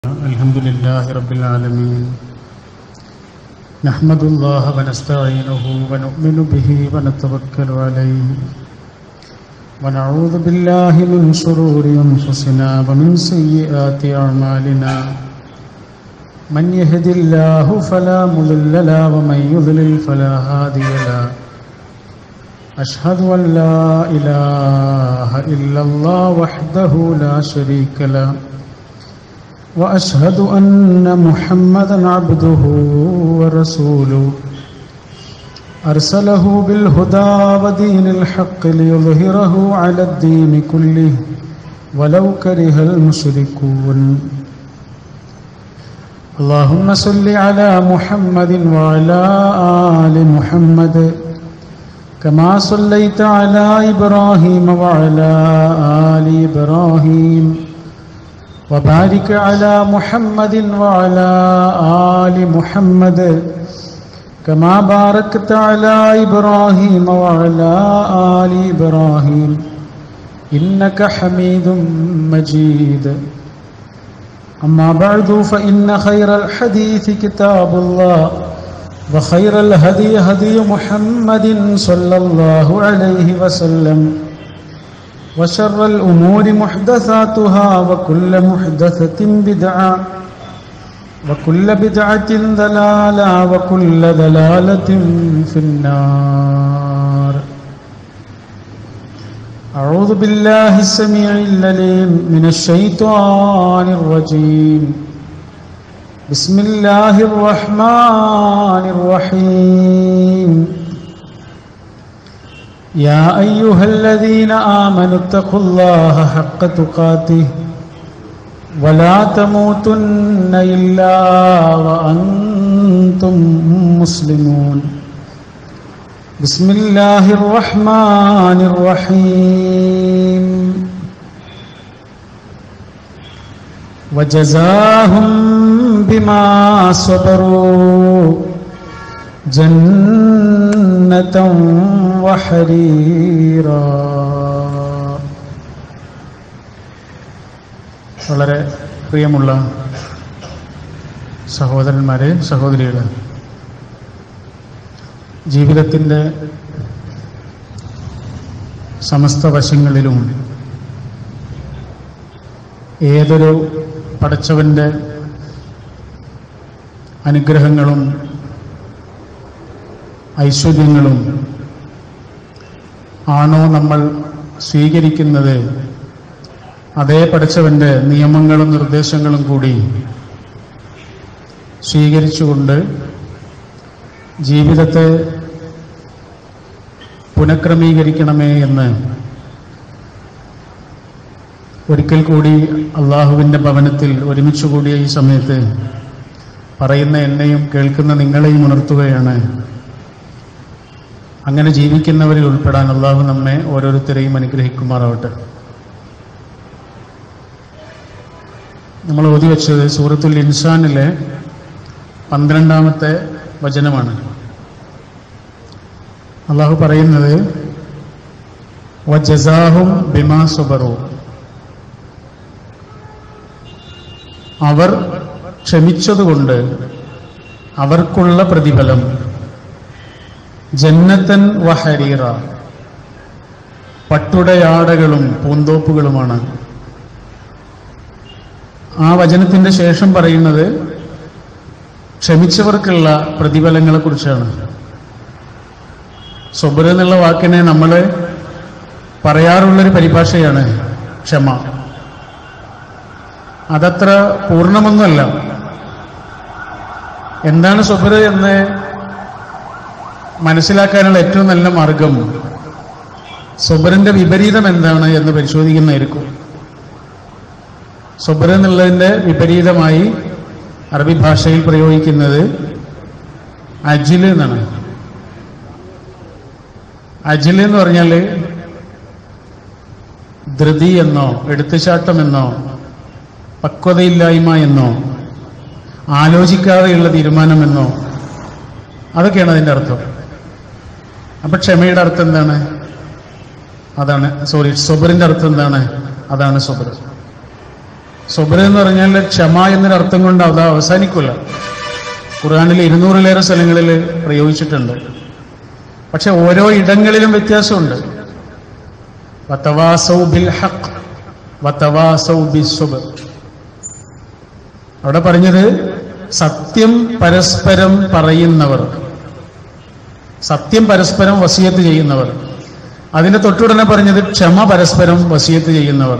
الحمد لله رب العالمين نحمد الله ونستعينه ونؤمن به ونتوكل عليه ونعوذ بالله من شرور أنفسنا ومن سيئات أعمالنا من يهد الله فلا مضل له ومن يضلل فلا هادي له أشهد أن لا إله إلا الله وحده لا شريك له واشهد ان محمدا عبده ورسوله ارسله بالهدى ودين الحق ليظهره على الدين كله ولو كره المشركون اللهم صل على محمد وعلى ال محمد كما صليت على ابراهيم وعلى ال ابراهيم وبارك على محمد وعلى آل محمد كما باركت على إبراهيم وعلى آل إبراهيم إنك حميد مجيد أما بعد فإن خير الحديث كتاب الله وخير الهدي هدي محمد صلى الله عليه وسلم وشر الأمور محدثاتها وكل محدثة بدعة وكل بدعة ضلالة وكل ضلالة في النار أعوذ بالله السميع العليم من الشيطان الرجيم بسم الله الرحمن الرحيم يا أيها الذين آمنوا اتقوا الله حق تقاته ولا تموتن إلا وأنتم مسلمون بسم الله الرحمن الرحيم وجزاهم بما صبروا جنة وحريرا വളരെ പ്രിയമുള്ള സഹോദരന്മാരെ സഹോദരികളെ ജീവിതത്തിൻ്റെ സമസ്ത വശങ്ങളിലും ഏതൊരു പടച്ചവൻ്റെ അനുഗ്രഹങ്ങളും ഐശ്വര്യങ്ങളും ആണോ നമ്മൾ സ്വീകരിക്കുന്നത് അതേ പഠിച്ചവൻ്റെ നിയമങ്ങളും നിർദ്ദേശങ്ങളും കൂടി സ്വീകരിച്ചുകൊണ്ട് ജീവിതത്തെ പുനഃക്രമീകരിക്കണമേ എന്ന് ഒരിക്കൽ കൂടി അള്ളാഹുവിൻ്റെ ഭവനത്തിൽ ഒരുമിച്ച് കൂടിയ ഈ സമയത്ത് പറയുന്ന എന്നെയും കേൾക്കുന്ന നിങ്ങളെയും ഉണർത്തുകയാണ് അങ്ങനെ ജീവിക്കുന്നവരിൽ ഉൾപ്പെടാൻ അള്ളാഹു നമ്മെ ഓരോരുത്തരെയും അനുഗ്രഹിക്കുമാറാവട്ടെ നമ്മൾ ഓതി വെച്ചത് സൂറത്തുൽ ഇൻസാനിലെ പന്ത്രണ്ടാമത്തെ വചനമാണ് അള്ളാഹു പറയുന്നത് വജസാഹും ബിമാ സുബറു അവർ ക്ഷമിച്ചതുകൊണ്ട് അവർക്കുള്ള പ്രതിഫലം ജന്നത്തൻ വഹരീറ പട്ടുടയാടകളും പൂന്തോപ്പുകളുമാണ് ആ വചനത്തിന്റെ ശേഷം പറയുന്നത് ക്ഷമിച്ചവർക്കുള്ള പ്രതിഫലങ്ങളെ കുറിച്ചാണ് സ്വബർ എന്നുള്ള വാക്കിനെ നമ്മൾ പറയാറുള്ളൊരു പരിഭാഷയാണ് ക്ഷമ അതത്ര പൂർണ്ണമൊന്നുമല്ല എന്താണ് സ്വബർ എന്ന് മനസ്സിലാക്കാനുള്ള ഏറ്റവും നല്ല മാർഗം സ്വബറിന്റെ വിപരീതം എന്താണ് എന്ന് പരിശോധിക്കുന്നതായിരിക്കും സ്വബർ എന്നുള്ളതിന്റെ വിപരീതമായി അറബി ഭാഷയിൽ പ്രയോഗിക്കുന്നത് അജിൽ എന്നാണ് അജിൽ എന്ന് പറഞ്ഞാൽ ധൃതി എന്നോ എടുത്തുചാട്ടം എന്നോ പക്വതയില്ലായ്മ എന്നോ ആലോചിക്കാതെയുള്ള തീരുമാനമെന്നോ അതൊക്കെയാണ് അതിൻ്റെ അർത്ഥം അപ്പൊ ക്ഷമയുടെ അർത്ഥം എന്താണ് അതാണ് സോറി സൊബറിന്റെ അർത്ഥം എന്താണ് അതാണ് സൊബർ സൊബർ എന്ന് പറഞ്ഞാൽ ക്ഷമ എന്നൊരു അർത്ഥം കൊണ്ട് അത് അവസാനിക്കില്ല ഖുർആാനിൽ ഇരുന്നൂറിലേറെ സ്ഥലങ്ങളിൽ പ്രയോഗിച്ചിട്ടുണ്ട് പക്ഷെ ഓരോ ഇടങ്ങളിലും വ്യത്യാസമുണ്ട് വതവാസൗ ബിൽ ഹഖ് വതവാസൗ ബിസ്സുബ്ർ അവിടെ പറഞ്ഞത് സത്യം പരസ്പരം പറയുന്നവർ സത്യം പരസ്പരം വസിയത്ത് ചെയ്യുന്നവർ അതിന്റെ തൊട്ടുടനെ പറഞ്ഞത് ക്ഷമ പരസ്പരം വസിയത്ത് ചെയ്യുന്നവർ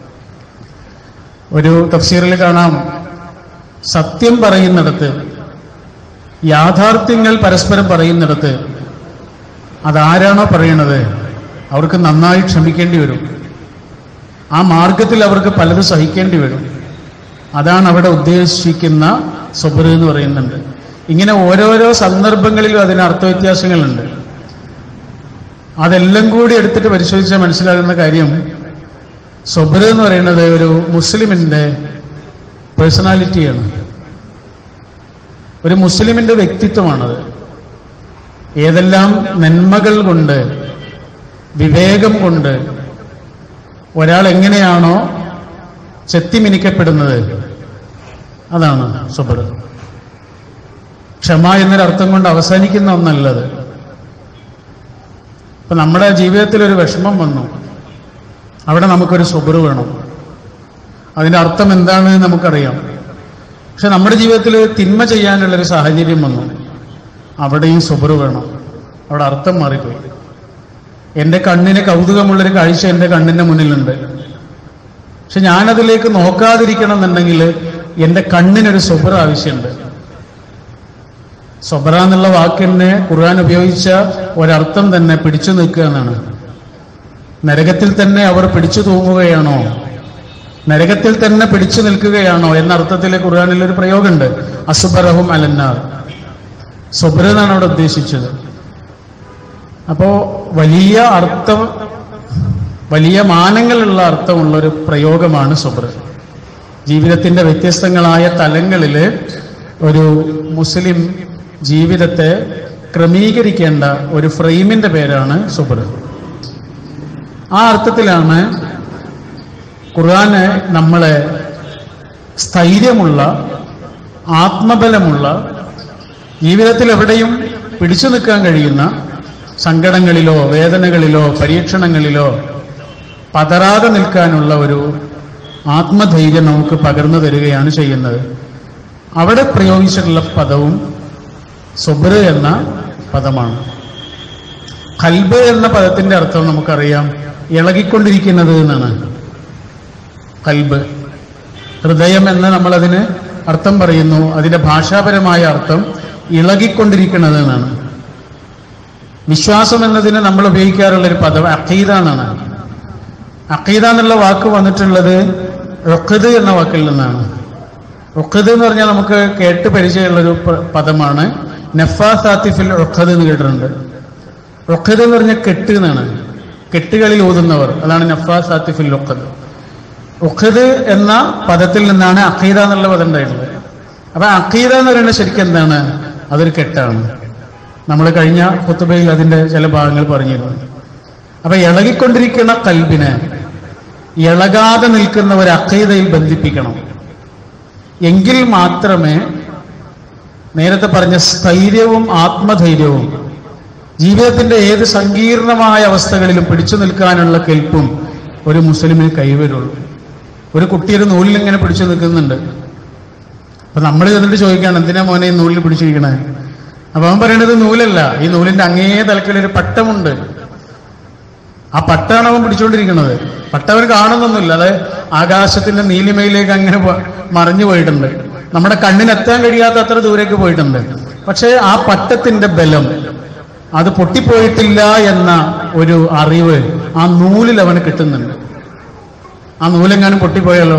ഒരു തഫ്സീറിൽ കാണാം സത്യം പറയുന്നിടത്ത് യാഥാർത്ഥ്യങ്ങൾ പരസ്പരം പറയുന്നിടത്ത് അതാരാണോ പറയണത് അവർക്ക് നന്നായി ക്ഷമിക്കേണ്ടി വരും ആ മാർഗത്തിൽ അവർക്ക് പലതും സഹിക്കേണ്ടി വരും അതാണ് അവിടെ ഉദ്ദേശിക്കുന്ന സ്വബർ എന്ന് പറയുന്നുണ്ട് ഇങ്ങനെ ഓരോരോ സന്ദർഭങ്ങളിലും അതിന് അർത്ഥവ്യത്യാസങ്ങളുണ്ട് അതെല്ലാം കൂടി എടുത്തിട്ട് പരിശോധിച്ചാൽ മനസ്സിലാകുന്ന കാര്യം സ്വബർ എന്ന് പറയുന്നത് ഒരു മുസ്ലിമിന്റെ പേഴ്സണാലിറ്റിയാണ് ഒരു മുസ്ലിമിന്റെ വ്യക്തിത്വമാണത് ഏതെല്ലാം നന്മകൾ കൊണ്ട് വിവേകം കൊണ്ട് ഒരാൾ എങ്ങനെയാണോ ചെത്തിമിനിക്കപ്പെടുന്നത് അതാണ് സുബർ ക്ഷമ എന്നൊരർത്ഥം കൊണ്ട് അവസാനിക്കുന്ന ഒന്നല്ലത് ഇപ്പൊ നമ്മുടെ ജീവിതത്തിൽ ഒരു വിഷമം വന്നു അവിടെ നമുക്കൊരു സുബർ വേണം അതിന്റെ അർത്ഥം എന്താണെന്ന് നമുക്കറിയാം പക്ഷെ നമ്മുടെ ജീവിതത്തിൽ തിന്മ ചെയ്യാനുള്ളൊരു സാഹചര്യം വന്നു അവിടെയും സുബർ വേണം അവിടെ അർത്ഥം മാറിപ്പോയി എൻ്റെ കണ്ണിന് കൗതുകമുള്ളൊരു കാഴ്ച എൻ്റെ കണ്ണിൻ്റെ മുന്നിലുണ്ട് പക്ഷെ ഞാനതിലേക്ക് നോക്കാതിരിക്കണം എന്നുണ്ടെങ്കിൽ എൻ്റെ കണ്ണിനൊരു സുബർ ആവശ്യമുണ്ട് സൊബറ എന്നുള്ള വാക്കിനെ ഖുർആൻ ഉപയോഗിച്ച ഒരർത്ഥം തന്നെ പിടിച്ചു നിൽക്കുക എന്നാണ് നരകത്തിൽ തന്നെ അവർ പിടിച്ചു തൂങ്ങുകയാണോ നരകത്തിൽ തന്നെ പിടിച്ചു നിൽക്കുകയാണോ എന്ന അർത്ഥത്തിൽ ഖുർആനിൽ ഒരു പ്രയോഗമുണ്ട് അസുബറഹും അലന്നാർ സുബ്ര എന്നാണ് അവിടെ ഉദ്ദേശിച്ചത് അപ്പോ വലിയ അർത്ഥം വലിയ മാനങ്ങളുള്ള അർത്ഥമുള്ള ഒരു പ്രയോഗമാണ് സുബ്ര ജീവിതത്തിന്റെ വ്യത്യസ്തങ്ങളായ തലങ്ങളിൽ ഒരു മുസ്ലിം ജീവിതത്തെ ക്രമീകരിക്കേണ്ട ഒരു ഫ്രെയിമിന്റെ പേരാണ് സുബ്ര ആ അർത്ഥത്തിലാണ് ഖുർആന് നമ്മളെ സ്ഥൈര്യമുള്ള ആത്മബലമുള്ള ജീവിതത്തിൽ എവിടെയും പിടിച്ചു നിൽക്കാൻ കഴിയുന്ന സങ്കടങ്ങളിലോ വേദനകളിലോ പരീക്ഷണങ്ങളിലോ പതറാതെ നിൽക്കാനുള്ള ഒരു ആത്മധൈര്യം നമുക്ക് പകർന്നു തരികയാണ് ചെയ്യുന്നത് അവിടെ പ്രയോഗിച്ചിട്ടുള്ള പദവും സുബ്ര എന്ന പദമാണ് കൽബ് എന്ന പദത്തിന്റെ അർത്ഥം നമുക്കറിയാം ഇളകിക്കൊണ്ടിരിക്കുന്നത് എന്നാണ് കൽബ് ഹൃദയം എന്ന് നമ്മളതിന് അർത്ഥം പറയുന്നു അതിന്റെ ഭാഷാപരമായ അർത്ഥം ഇളകിക്കൊണ്ടിരിക്കുന്നത് എന്നാണ് വിശ്വാസം എന്നതിന് നമ്മൾ ഉപയോഗിക്കാറുള്ള ഒരു പദം അഖീദ എന്നാണ് അഖീദ എന്നുള്ള വാക്ക് വന്നിട്ടുള്ളത് റുഖദ് എന്ന വാക്കിൽ നിന്നാണ് റുഖദ് എന്ന് പറഞ്ഞാൽ നമുക്ക് കേട്ട് പരിചയമുള്ള ഒരു പ- പദമാണ് നഫാസാത്തിഫിൽ റുഖദ് എന്ന് കേട്ടിട്ടുണ്ട് റുഖദ് എന്ന് പറഞ്ഞാൽ കെട്ട് എന്നാണ് കെട്ടുകളിൽ ഊതുന്നവർ അതാണ് നഫാസാത്തിഫിൽ റുഖദ് ഉഖദ് എന്ന പദത്തിൽ നിന്നാണ് അഖീദ എന്നുള്ള പദം ഉണ്ടായിട്ടുള്ളത് അപ്പൊ അഖീദ എന്ന് പറയുന്നത് ശരിക്കും എന്താണ് അതൊരു കെട്ടാണ് നമ്മൾ കഴിഞ്ഞ കുത്തുബയിൽ അതിന്റെ ചില ഭാഗങ്ങൾ പറഞ്ഞിരുന്നു അപ്പൊ ഇളകിക്കൊണ്ടിരിക്കുന്ന കൽബിനെ ഇളകാതെ നിൽക്കുന്ന ഒരു അഖീദയിൽ ബന്ധിപ്പിക്കണം എങ്കിൽ മാത്രമേ നേരത്തെ പറഞ്ഞ സ്ഥൈര്യവും ആത്മധൈര്യവും ജീവിതത്തിന്റെ ഏത് സങ്കീർണമായ അവസ്ഥകളിലും പിടിച്ചു നിൽക്കാനുള്ള കെൽപ്പും ഒരു മുസ്ലിമിന് കൈവരുള്ളൂ ഒരു കുട്ടി ഒരു നൂലിൽ ഇങ്ങനെ പിടിച്ചു നിൽക്കുന്നുണ്ട് അപ്പൊ നമ്മൾ ചെന്നിട്ട് ചോദിക്കാണ് എന്തിനാ മോനെ ഈ നൂലിൽ പിടിച്ചിരിക്കണേ അപ്പൊ അവൻ പറയണത് നൂലല്ല ഈ നൂലിന്റെ അങ്ങേ തലക്കിൽ ഒരു പട്ടമുണ്ട് ആ പട്ടാണ് അവൻ പിടിച്ചുകൊണ്ടിരിക്കുന്നത് പട്ട അവൻ കാണുന്നൊന്നുമില്ല അത് ആകാശത്തിന്റെ നീലിമയിലേക്ക് അങ്ങനെ പോ- മറിഞ്ഞു പോയിട്ടുണ്ട് നമ്മുടെ കണ്ണിനെത്താൻ കഴിയാത്ത അത്ര ദൂരേക്ക് പോയിട്ടുണ്ട് പക്ഷേ ആ പട്ടത്തിന്റെ ബലം അത് പൊട്ടിപ്പോയിട്ടില്ല എന്ന ഒരു അറിവ് ആ നൂലിൽ അവന് കിട്ടുന്നുണ്ട് ആ നൂലെങ്ങാനും പൊട്ടിപ്പോയാലോ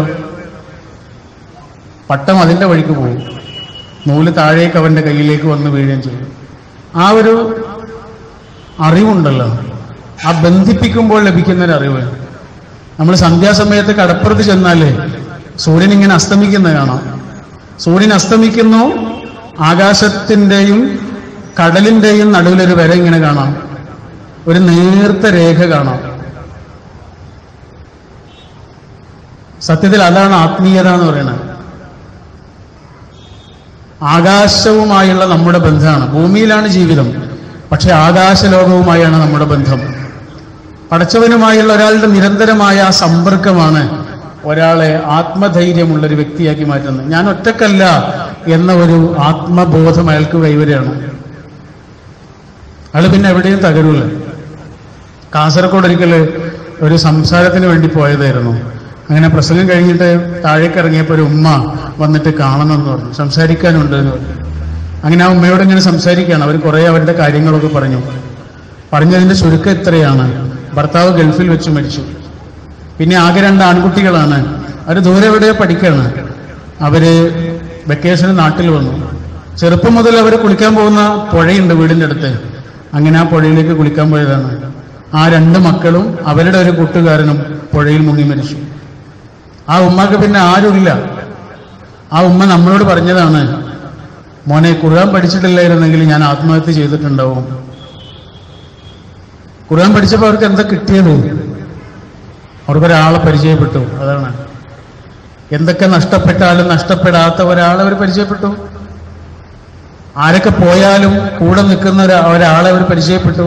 പട്ടം അതിന്റെ വഴിക്ക് പോകും നൂല് താഴേക്ക് അവന്റെ കയ്യിലേക്ക് വന്ന് വീഴുകയും ചെയ്യും ആ ഒരു അറിവുണ്ടല്ലോ ആ ബന്ധിപ്പിക്കുമ്പോൾ ലഭിക്കുന്ന ഒരു അറിവ് നമ്മൾ സന്ധ്യാസമയത്ത് കടപ്പുറത്ത് ചെന്നാലേ സൂര്യൻ ഇങ്ങനെ അസ്തമിക്കുന്നത് കാണാം സൂര്യൻ അസ്തമിക്കുന്നു ആകാശത്തിന്റെയും കടലിന്റെയും നടുവിലൊരു വര ഇങ്ങനെ കാണാം ഒരു നേർത്ത രേഖ കാണാം സത്യത്തിൽ അതാണ് ആത്മീയത എന്ന് പറയുന്നത് ആകാശവുമായുള്ള നമ്മുടെ ബന്ധമാണ് ഭൂമിയിലാണ് ജീവിതം പക്ഷെ ആകാശലോകവുമായാണ് നമ്മുടെ ബന്ധം പടച്ചവനുമായുള്ള ഒരാളുടെ നിരന്തരമായ ആ സമ്പർക്കമാണ് ഒരാളെ ആത്മധൈര്യമുള്ള ഒരു വ്യക്തിയാക്കി മാറ്റുന്നത് ഞാൻ ഒറ്റക്കല്ല എന്ന ഒരു ആത്മബോധം അയാൾക്ക് കൈവരെയാണ് അയാൾ പിന്നെ എവിടെയും തകരൂല കാസർഗോഡ് ഒരിക്കൽ ഒരു സംസാരത്തിന് വേണ്ടി പോയതായിരുന്നു അങ്ങനെ പ്രസംഗം കഴിഞ്ഞിട്ട് താഴേക്ക് ഇറങ്ങിയപ്പോൾ ഒരു ഉമ്മ വന്നിട്ട് കാണണമെന്ന് പറഞ്ഞു സംസാരിക്കാനുണ്ട് എന്ന് പറഞ്ഞു അങ്ങനെ ആ ഉമ്മയോട് ഇങ്ങനെ സംസാരിക്കുകയാണ് അവർ കുറേ അവരുടെ കാര്യങ്ങളൊക്കെ പറഞ്ഞു പറഞ്ഞതിന്റെ ചുരുക്കം ഇത്രയാണ് ഭർത്താവ് ഗൾഫിൽ വെച്ച് മരിച്ചു പിന്നെ ആകെ രണ്ട് ആൺകുട്ടികളാണ് അവർ ദൂരെ എവിടെയോ പഠിക്കുകയാണ് അവര് വെക്കേഷന് നാട്ടിൽ വന്നു ചെറുപ്പം മുതൽ അവർ കുളിക്കാൻ പോകുന്ന പുഴയുണ്ട് വീടിന്റെ അടുത്ത് അങ്ങനെ ആ പുഴയിലേക്ക് കുളിക്കാൻ പോയതാണ് ആ രണ്ട് മക്കളും അവരുടെ ഒരു കൂട്ടുകാരനും പുഴയിൽ മുങ്ങി മരിച്ചു ആ ഉമ്മക്ക് പിന്നെ ആരുമില്ല ആ ഉമ്മ നമ്മളോട് പറഞ്ഞതാണ് മോനെ ഖുർആൻ പഠിച്ചിട്ടില്ലായിരുന്നെങ്കിൽ ഞാൻ ആത്മഹത്യ ചെയ്തിട്ടുണ്ടാവും ഖുർആൻ പഠിച്ചപ്പോൾ അവർക്ക് എന്താ കിട്ടിയത് അവർക്ക് ഒരാളെ പരിചയപ്പെട്ടു അതാണ് എന്തൊക്കെ നഷ്ടപ്പെട്ടാലും നഷ്ടപ്പെടാത്ത ഒരാളെ അവർ പരിചയപ്പെട്ടു ആരൊക്കെ പോയാലും കൂടെ നിൽക്കുന്ന ഒരാ- ഒരാളെ അവർ പരിചയപ്പെട്ടു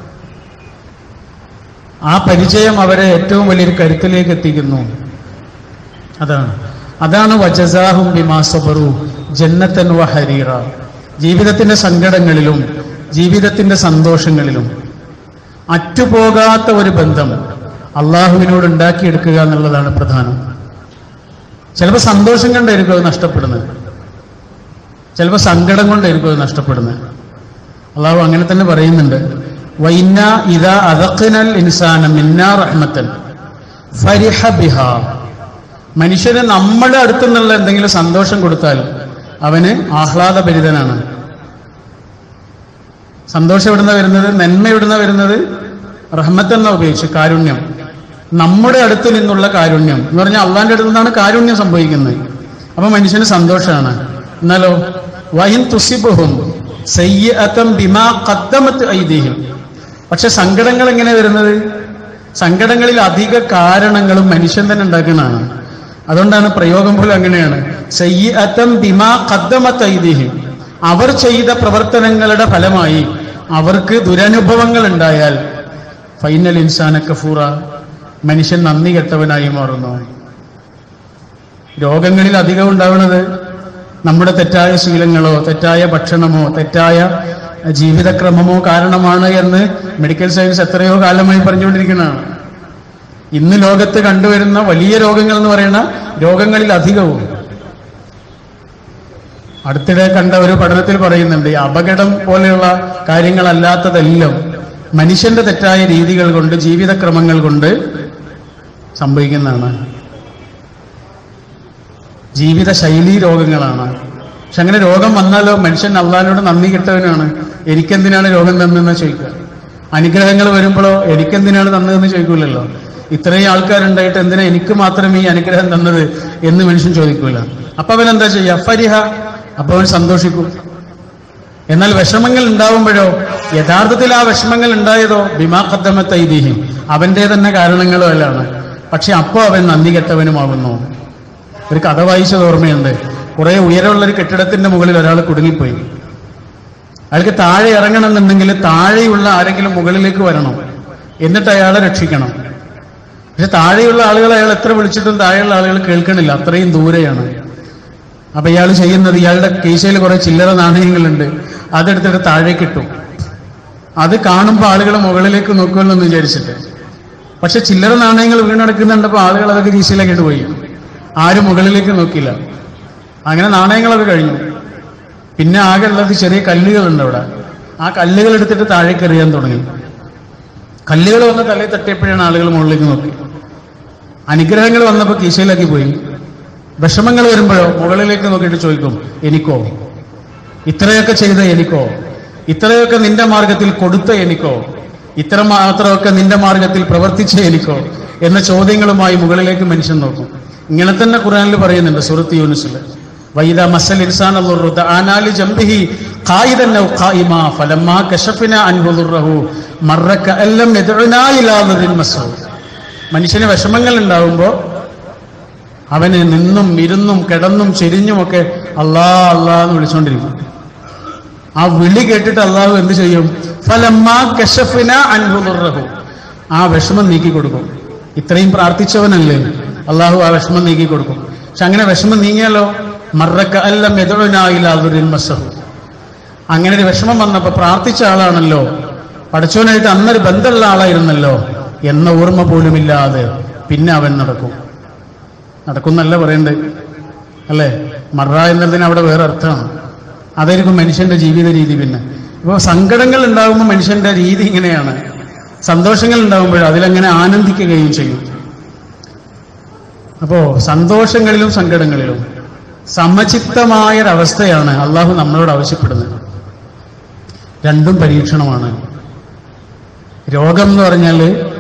ആ പരിചയം അവരെ ഏറ്റവും വലിയൊരു കരുത്തിലേക്ക് എത്തിക്കുന്നു അതാണ് അതാണ് വജസാഹും ബിമാസബറു ജന്നത്തൻ വ ഹരീറ ജീവിതത്തിന്റെ സങ്കടങ്ങളിലും ജീവിതത്തിന്റെ സന്തോഷങ്ങളിലും അറ്റുപോകാത്ത ഒരു ബന്ധം അള്ളാഹുവിനോട് ഉണ്ടാക്കിയെടുക്കുക എന്നുള്ളതാണ് പ്രധാനം ചിലപ്പോൾ സന്തോഷം കൊണ്ടായിരിക്കും അത് നഷ്ടപ്പെടുന്നത് ചിലപ്പോൾ സങ്കടം കൊണ്ടായിരിക്കും അത് നഷ്ടപ്പെടുന്നത് അള്ളാഹു അങ്ങനെ തന്നെ പറയുന്നുണ്ട് വൈന്ന ഇതാ അതഖനൽ ഇൻസാന മിന്നാ റഹ്മത്തൻ ഫരിഹ ബിഹ മനുഷ്യന് നമ്മുടെ അടുത്തു നിന്നുള്ള എന്തെങ്കിലും സന്തോഷം കൊടുത്താൽ അവന് ആഹ്ലാദഭരിതനാണ് സന്തോഷം എവിടുന്ന വരുന്നത് നന്മ എവിടുന്ന വരുന്നത് റഹ്മത്ത് എന്ന ഉപയോഗിച്ച് കാരുണ്യം നമ്മുടെ അടുത്ത് നിന്നുള്ള കാരുണ്യം എന്ന് പറഞ്ഞാൽ അള്ളാന്റെ അടുത്ത് നിന്നാണ് കാരുണ്യം സംഭവിക്കുന്നത് അപ്പൊ മനുഷ്യന് സന്തോഷമാണ് എന്നാലോ വഹിൻ തുസിബുഹും സയ്യഅതം ബിമാ ഖദ്ദമത്ത് ഐദീഹിം പക്ഷെ സങ്കടങ്ങൾ എങ്ങനെ വരുന്നത് സങ്കടങ്ങളിൽ അധിക കാരണങ്ങളും മനുഷ്യൻ തന്നെ ഉണ്ടാക്കുന്നതാണ് അതുകൊണ്ടാണ് പ്രയോഗം പോലും അങ്ങനെയാണ് സയ്യഅതം ബിമാ ഖദ്ദമത്ത് ഐദീഹിം അവർ ചെയ്ത പ്രവർത്തനങ്ങളുടെ ഫലമായി അവർക്ക് ദുരനുഭവങ്ങൾ ഉണ്ടായാൽ ഫൈനൽ ഇൻസാന കഫൂറ മനുഷ്യൻ നന്ദി കെട്ടവനായി മാറുന്നു രോഗങ്ങളിൽ അധികം ഉണ്ടാവുന്നത് നമ്മുടെ തെറ്റായ ശീലങ്ങളോ തെറ്റായ ഭക്ഷണമോ തെറ്റായ ജീവിതക്രമമോ കാരണമാണ് എന്ന് മെഡിക്കൽ സയൻസ് എത്രയോ കാലമായി പറഞ്ഞുകൊണ്ടിരിക്കുന്നതാണ് ഇന്ന് ലോകത്ത് കണ്ടുവരുന്ന വലിയ രോഗങ്ങൾ എന്ന് പറയുന്ന രോഗങ്ങളിൽ അധികവും അടുത്തിടെ കണ്ട ഒരു പഠനത്തിൽ പറയുന്നുണ്ട് ഈ അപകടം പോലെയുള്ള കാര്യങ്ങളല്ലാത്തതെല്ലാം മനുഷ്യന്റെ തെറ്റായ രീതികൾ കൊണ്ട് ജീവിതക്രമങ്ങൾ കൊണ്ട് സംഭവിക്കുന്നതാണ് ജീവിത ശൈലീ രോഗങ്ങളാണ് പക്ഷെ അങ്ങനെ രോഗം വന്നാലോ മനുഷ്യൻ അള്ളാഹിനോട് നന്ദി കിട്ടവനാണ് എനിക്കെന്തിനാണ് രോഗം തന്നെന്ന് ചോദിക്കുക അനുഗ്രഹങ്ങൾ വരുമ്പോഴോ എനിക്കെന്തിനാണ് തന്നതെന്ന് ചോദിക്കൂലല്ലോ ഇത്രയും ആൾക്കാരുണ്ടായിട്ട് എന്തിനാ എനിക്ക് മാത്രം ഈ അനുഗ്രഹം തന്നത് എന്ന് മനുഷ്യൻ ചോദിക്കൂല അപ്പൊ അവൻ എന്താ ചെയ്യുക ഫരിഹ അപ്പൊ അവൻ സന്തോഷിക്കും എന്നാൽ വിഷമങ്ങൾ ഉണ്ടാവുമ്പോഴോ യഥാർത്ഥത്തിൽ ആ വിഷമങ്ങൾ ഉണ്ടായതോ ബിമാ ഖദ്ദമത്ത് ഐതിഹ്യം അവന്റെ തന്നെ കാരണങ്ങളോ അല്ലാണ് പക്ഷെ അപ്പോ അവൻ നന്ദി കെട്ടവനുമാകുന്നു ഒരു കഥ വായിച്ചത് ഓർമ്മയുണ്ട് കുറെ ഉയരമുള്ള ഒരു കെട്ടിടത്തിന്റെ മുകളിൽ ഒരാൾ കുടുങ്ങിപ്പോയി അയാൾക്ക് താഴെ ഇറങ്ങണമെന്നുണ്ടെങ്കിൽ താഴെയുള്ള ആരെങ്കിലും മുകളിലേക്ക് വരണം എന്നിട്ട് അയാളെ രക്ഷിക്കണം പക്ഷെ താഴെയുള്ള ആളുകൾ അയാൾ എത്ര വിളിച്ചിട്ടും താഴെയുള്ള ആളുകൾ കേൾക്കണില്ല അത്രയും ദൂരെയാണ് അപ്പൊ ഇയാൾ ചെയ്യുന്നത് ഇയാളുടെ കീശയിൽ കുറെ ചില്ലറ നാണയങ്ങളുണ്ട് അതെടുത്തിട്ട് താഴേക്ക് ഇട്ടു അത് കാണുമ്പോൾ ആളുകൾ മുകളിലേക്ക് നോക്കുമല്ലോ എന്ന് വിചാരിച്ചിട്ട് പക്ഷെ ചില്ലറ നാണയങ്ങൾ വീണടക്കുന്നുണ്ടപ്പോൾ ആളുകൾ അതൊക്കെ കീശയിലേക്ക് ഇട്ട് പോയി ആരും മുകളിലേക്ക് നോക്കില്ല അങ്ങനെ നാണയങ്ങളൊക്കെ കഴിഞ്ഞു പിന്നെ ആകെ ഉള്ളത് ചെറിയ കല്ലുകളുണ്ട് അവിടെ ആ കല്ലുകൾ എടുത്തിട്ട് താഴേക്ക് എറിയാൻ തുടങ്ങി കല്ലുകൾ വന്ന് തലയിൽ തട്ടിയപ്പോഴാണ് ആളുകൾ മുകളിലേക്ക് നോക്കി അനുഗ്രഹങ്ങൾ വന്നപ്പോൾ കീശയിലാക്കി പോയി വിഷമങ്ങൾ വരുമ്പോഴോ മുകളിലേക്ക് നോക്കിയിട്ട് ചോദിക്കും എനിക്കോ ഇത്രയൊക്കെ ചെയ്ത എനിക്കോ ഇത്രയൊക്കെ നിന്റെ മാർഗത്തിൽ കൊടുത്ത എനിക്കോ ഇത്ര മാത്രമൊക്കെ നിന്റെ മാർഗത്തിൽ പ്രവർത്തിച്ച എനിക്കോ എന്ന ചോദ്യങ്ങളുമായി മുകളിലേക്ക് മനുഷ്യൻ നോക്കും ഇങ്ങനെ തന്നെ ഖുറാനിൽ പറയുന്നുണ്ട് സുഹൃത്ത് യൂനിസിൽ വൈദ മസൽ ഇൻസാൻ ആനാലി ജംബിഹി ഖായിദൻ ഔ ഖായിമാ ഫലമ്മാ കശഫിന അൻഹു ദുർറഹു മർറ കഅല്ലം യദ്ഉനാ ഇലാ ദുരിൻ മസ്ഊദ് മനുഷ്യന് വിഷമങ്ങൾ ഉണ്ടാവുമ്പോൾ അവന് നിന്നും ഇരുന്നും കിടന്നും ചെരിഞ്ഞുമൊക്കെ അല്ലാ അല്ലാ എന്ന് വിളിച്ചുകൊണ്ടിരിക്കും ആ വിളി കേട്ടിട്ട് അള്ളാഹു എന്ത് ചെയ്യും ഫലമ്മ കശഫിന അൻഹുറഹു ആ വിഷമം നീക്കി കൊടുക്കും ഇത്രയും പ്രാർത്ഥിച്ചവനല്ലേ അള്ളാഹു ആ വിഷമം നീക്കി കൊടുക്കും പക്ഷെ അങ്ങനെ വിഷമം നീങ്ങിയാലോ മറക്ക അല്ല മെതുവിനായില്ലാതൊരു മസഹു അങ്ങനെ ഒരു വിഷമം വന്നപ്പോ പ്രാർത്ഥിച്ച ആളാണല്ലോ പഠിച്ചവനായിട്ട് അന്നൊരു ബന്ധമുള്ള ആളായിരുന്നല്ലോ എന്ന ഓർമ്മ പോലുമില്ലാതെ പിന്നെ അവൻ നടക്കും നടക്കുന്നല്ല പറയണ്ടേ അല്ലേ മറ എന്നതിന് അവിടെ വേറെ അർത്ഥമാണ് അതായിരിക്കും മനുഷ്യന്റെ ജീവിത രീതി പിന്നെ ഇപ്പോൾ സങ്കടങ്ങൾ ഉണ്ടാകുമ്പോൾ മനുഷ്യന്റെ രീതി ഇങ്ങനെയാണ് സന്തോഷങ്ങൾ ഉണ്ടാകുമ്പോൾ അതിലങ്ങനെ ആനന്ദിക്കുകയും ചെയ്യും അപ്പോ സന്തോഷങ്ങളിലും സങ്കടങ്ങളിലും സമചിത്തമായൊരവസ്ഥയാണ് അള്ളാഹു നമ്മളോട് ആവശ്യപ്പെടുന്നത് രണ്ടും പരീക്ഷണമാണ് രോഗം എന്ന് പറഞ്ഞാൽ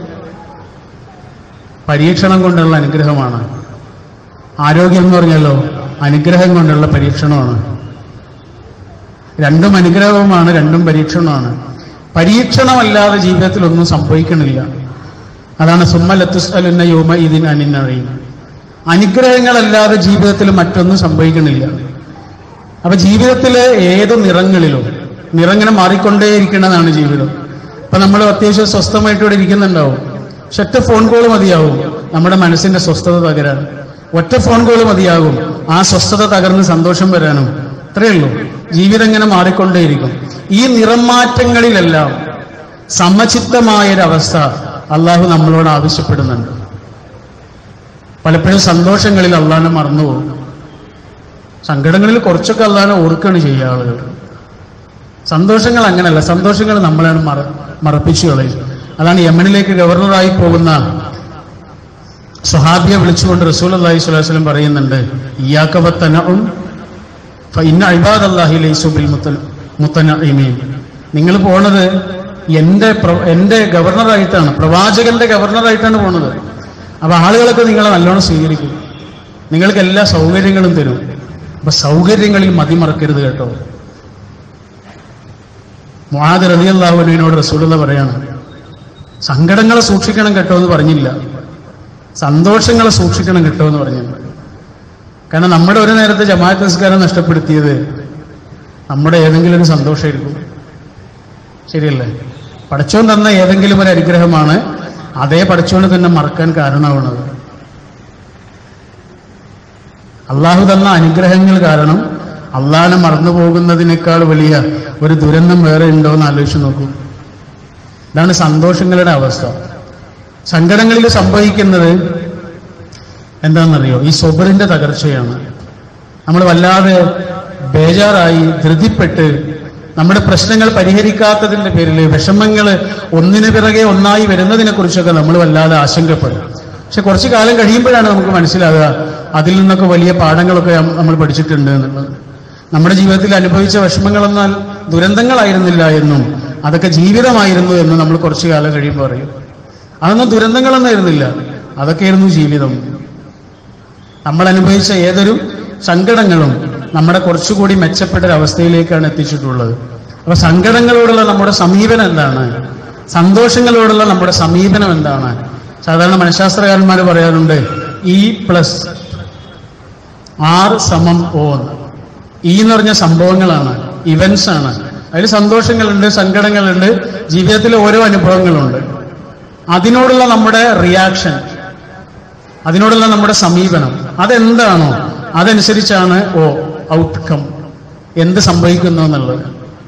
പരീക്ഷണം കൊണ്ടുള്ള അനുഗ്രഹമാണ് ആരോഗ്യം എന്ന് പറഞ്ഞാലോ അനുഗ്രഹം കൊണ്ടുള്ള പരീക്ഷണമാണ് രണ്ടും അനുഗ്രഹവുമാണ് രണ്ടും പരീക്ഷണമാണ് പരീക്ഷണമല്ലാതെ ജീവിതത്തിൽ ഒന്നും സംഭവിക്കണില്ല അതാണ് സുമ്മലത്തുസ്അലുന്ന യോമ ഇതിൻ അനിന്നറിയും അനുഗ്രഹങ്ങളല്ലാതെ ജീവിതത്തിൽ മറ്റൊന്നും സംഭവിക്കണില്ല അപ്പൊ ജീവിതത്തിലെ ഏത് നിറങ്ങളിലും നിറങ്ങനെ മാറിക്കൊണ്ടേയിരിക്കുന്നതാണ് ജീവിതം അപ്പൊ നമ്മൾ അത്യാവശ്യം സ്വസ്ഥമായിട്ട് ഇവിടെ ഇരിക്കുന്നുണ്ടാവും പക്ഷെ ഒറ്റ ഫോൺ കോൾ മതിയാവും നമ്മുടെ മനസ്സിന്റെ സ്വസ്ഥത തകരാൻ ഒറ്റ ഫോൺ കോൾ മതിയാകും ആ സ്വസ്ഥത തകർന്ന് സന്തോഷം വരാനും അത്രയേ ഉള്ളൂ ജീവിതം ഇങ്ങനെ മാറിക്കൊണ്ടേയിരിക്കും ഈ നിറം മാറ്റങ്ങളിലെല്ലാം സമചിത്തമായൊരവസ്ഥ അള്ളാഹു നമ്മളോട് ആവശ്യപ്പെടുന്നുണ്ട് പലപ്പോഴും സന്തോഷങ്ങളിൽ അള്ളാഹിനെ മറന്നുപോകും സങ്കടങ്ങളിൽ കുറച്ചൊക്കെ അള്ളാഹിനെ ഓർക്കുകയാണ് ചെയ്യുക ആളുകൾ സന്തോഷങ്ങൾ അങ്ങനല്ല സന്തോഷങ്ങൾ നമ്മളാണ് മറ മറപ്പിച്ചു കളയും അതാണ് യമനിലേക്ക് ഗവർണറായി പോകുന്ന സ്വഹാബിയെ വിളിച്ചുകൊണ്ട് റസൂൽ അള്ളാഹി സ്വലാഹു വസ്ലം പറയുന്നുണ്ട് ഇയാക്കവത്തനവും ഇന്ന അഴിബാദ് അള്ളാഹി ലൈസുബിൽ മുത്തനീമീൻ നിങ്ങൾ പോണത് എന്റെ പ്ര- എന്റെ ഗവർണറായിട്ടാണ് പ്രവാചകന്റെ ഗവർണറായിട്ടാണ് പോണത് അപ്പൊ ആളുകളൊക്കെ നിങ്ങളെ നല്ലോണം സ്വീകരിക്കും നിങ്ങൾക്ക് എല്ലാ സൗകര്യങ്ങളും തരും അപ്പൊ സൗകര്യങ്ങളിൽ മതിമറക്കരുത് കേട്ടോ മുഹാദ് റതി അള്ളാഹുവിനോട് റസൂലുള്ള പറയാണ് സങ്കടങ്ങളെ സൂക്ഷിക്കണം കേട്ടോ എന്ന് പറഞ്ഞില്ല സന്തോഷങ്ങളെ സൂക്ഷിക്കണം കേട്ടോ എന്ന് പറഞ്ഞില്ല കാരണം നമ്മുടെ ഒരു നേരത്തെ ജമാഅത്ത് നിസ്കാരം നഷ്ടപ്പെടുത്തിയത് നമ്മുടെ ഏതെങ്കിലും ഒരു സന്തോഷമായിരിക്കും ശരിയല്ലേ പഠിച്ചോൻ തന്ന ഏതെങ്കിലും ഒരു അനുഗ്രഹമാണ് അതേ പഠിച്ചോണ്ട് തന്നെ മറക്കാൻ കാരണമാവുന്നത് അള്ളാഹു തന്ന അനുഗ്രഹങ്ങൾ കാരണം അള്ളാഹിനെ മറന്നു പോകുന്നതിനേക്കാൾ വലിയ ഒരു ദുരന്തം വേറെ ഉണ്ടോ എന്ന് ആലോചിച്ച് നോക്കൂ ഇതാണ് സന്തോഷങ്ങളുടെ അവസ്ഥ സങ്കടങ്ങളിൽ സംഭവിക്കുന്നത് എന്താണെന്നറിയോ ഈ സ്വബറിന്റെ തകർച്ചയാണ് നമ്മൾ വല്ലാതെ ബേജാറായി ധൃതിപ്പെട്ട് നമ്മുടെ പ്രശ്നങ്ങൾ പരിഹരിക്കാത്തതിന്റെ പേരിൽ വിഷമങ്ങൾ ഒന്നിനു പിറകെ ഒന്നായി വരുന്നതിനെ കുറിച്ചൊക്കെ നമ്മൾ വല്ലാതെ ആശങ്കപ്പെടും പക്ഷെ കുറച്ചു കാലം കഴിയുമ്പോഴാണ് നമുക്ക് മനസ്സിലാകുക അതിൽ നിന്നൊക്കെ വലിയ പാഠങ്ങളൊക്കെ നം- നമ്മൾ പഠിച്ചിട്ടുണ്ട് എന്നുള്ളത് നമ്മുടെ ജീവിതത്തിൽ അനുഭവിച്ച വിഷമങ്ങളെന്നാൽ ദുരന്തങ്ങളായിരുന്നില്ല എന്നും അതൊക്കെ ജീവിതമായിരുന്നു എന്ന് നമ്മൾ കുറച്ചു കാലം കഴിയുമ്പോൾ പറയും അതൊന്നും ദുരന്തങ്ങളൊന്നായിരുന്നില്ല അതൊക്കെയായിരുന്നു ജീവിതം നമ്മൾ അനുഭവിച്ച ഏതൊരു സങ്കടങ്ങളും നമ്മുടെ കുറച്ചുകൂടി മെച്ചപ്പെട്ട ഒരു അവസ്ഥയിലേക്കാണ് എത്തിച്ചിട്ടുള്ളത് അപ്പൊ സങ്കടങ്ങളോടുള്ള നമ്മുടെ സമീപനം എന്താണ് സന്തോഷങ്ങളോടുള്ള നമ്മുടെ സമീപനം എന്താണ് സാധാരണ മനഃശാസ്ത്രകാരന്മാർ പറയാറുണ്ട് ഇ പ്ലസ് ആർ സമം ഓ എന്ന് ഈ എന്ന് പറഞ്ഞ സംഭവങ്ങളാണ് ഇവന്റ്സ് ആണ് അതിൽ സന്തോഷങ്ങളുണ്ട് സങ്കടങ്ങളുണ്ട് ജീവിതത്തിലെ ഓരോ അനുഭവങ്ങളുണ്ട് അതിനോടുള്ള നമ്മുടെ റിയാക്ഷൻ അതിനോടുള്ള നമ്മുടെ സമീപനം അതെന്താണോ അതനുസരിച്ചാണ് ഓ ഔട്ട്കം എന്ത് സംഭവിക്കുന്നു എന്നുള്ളത്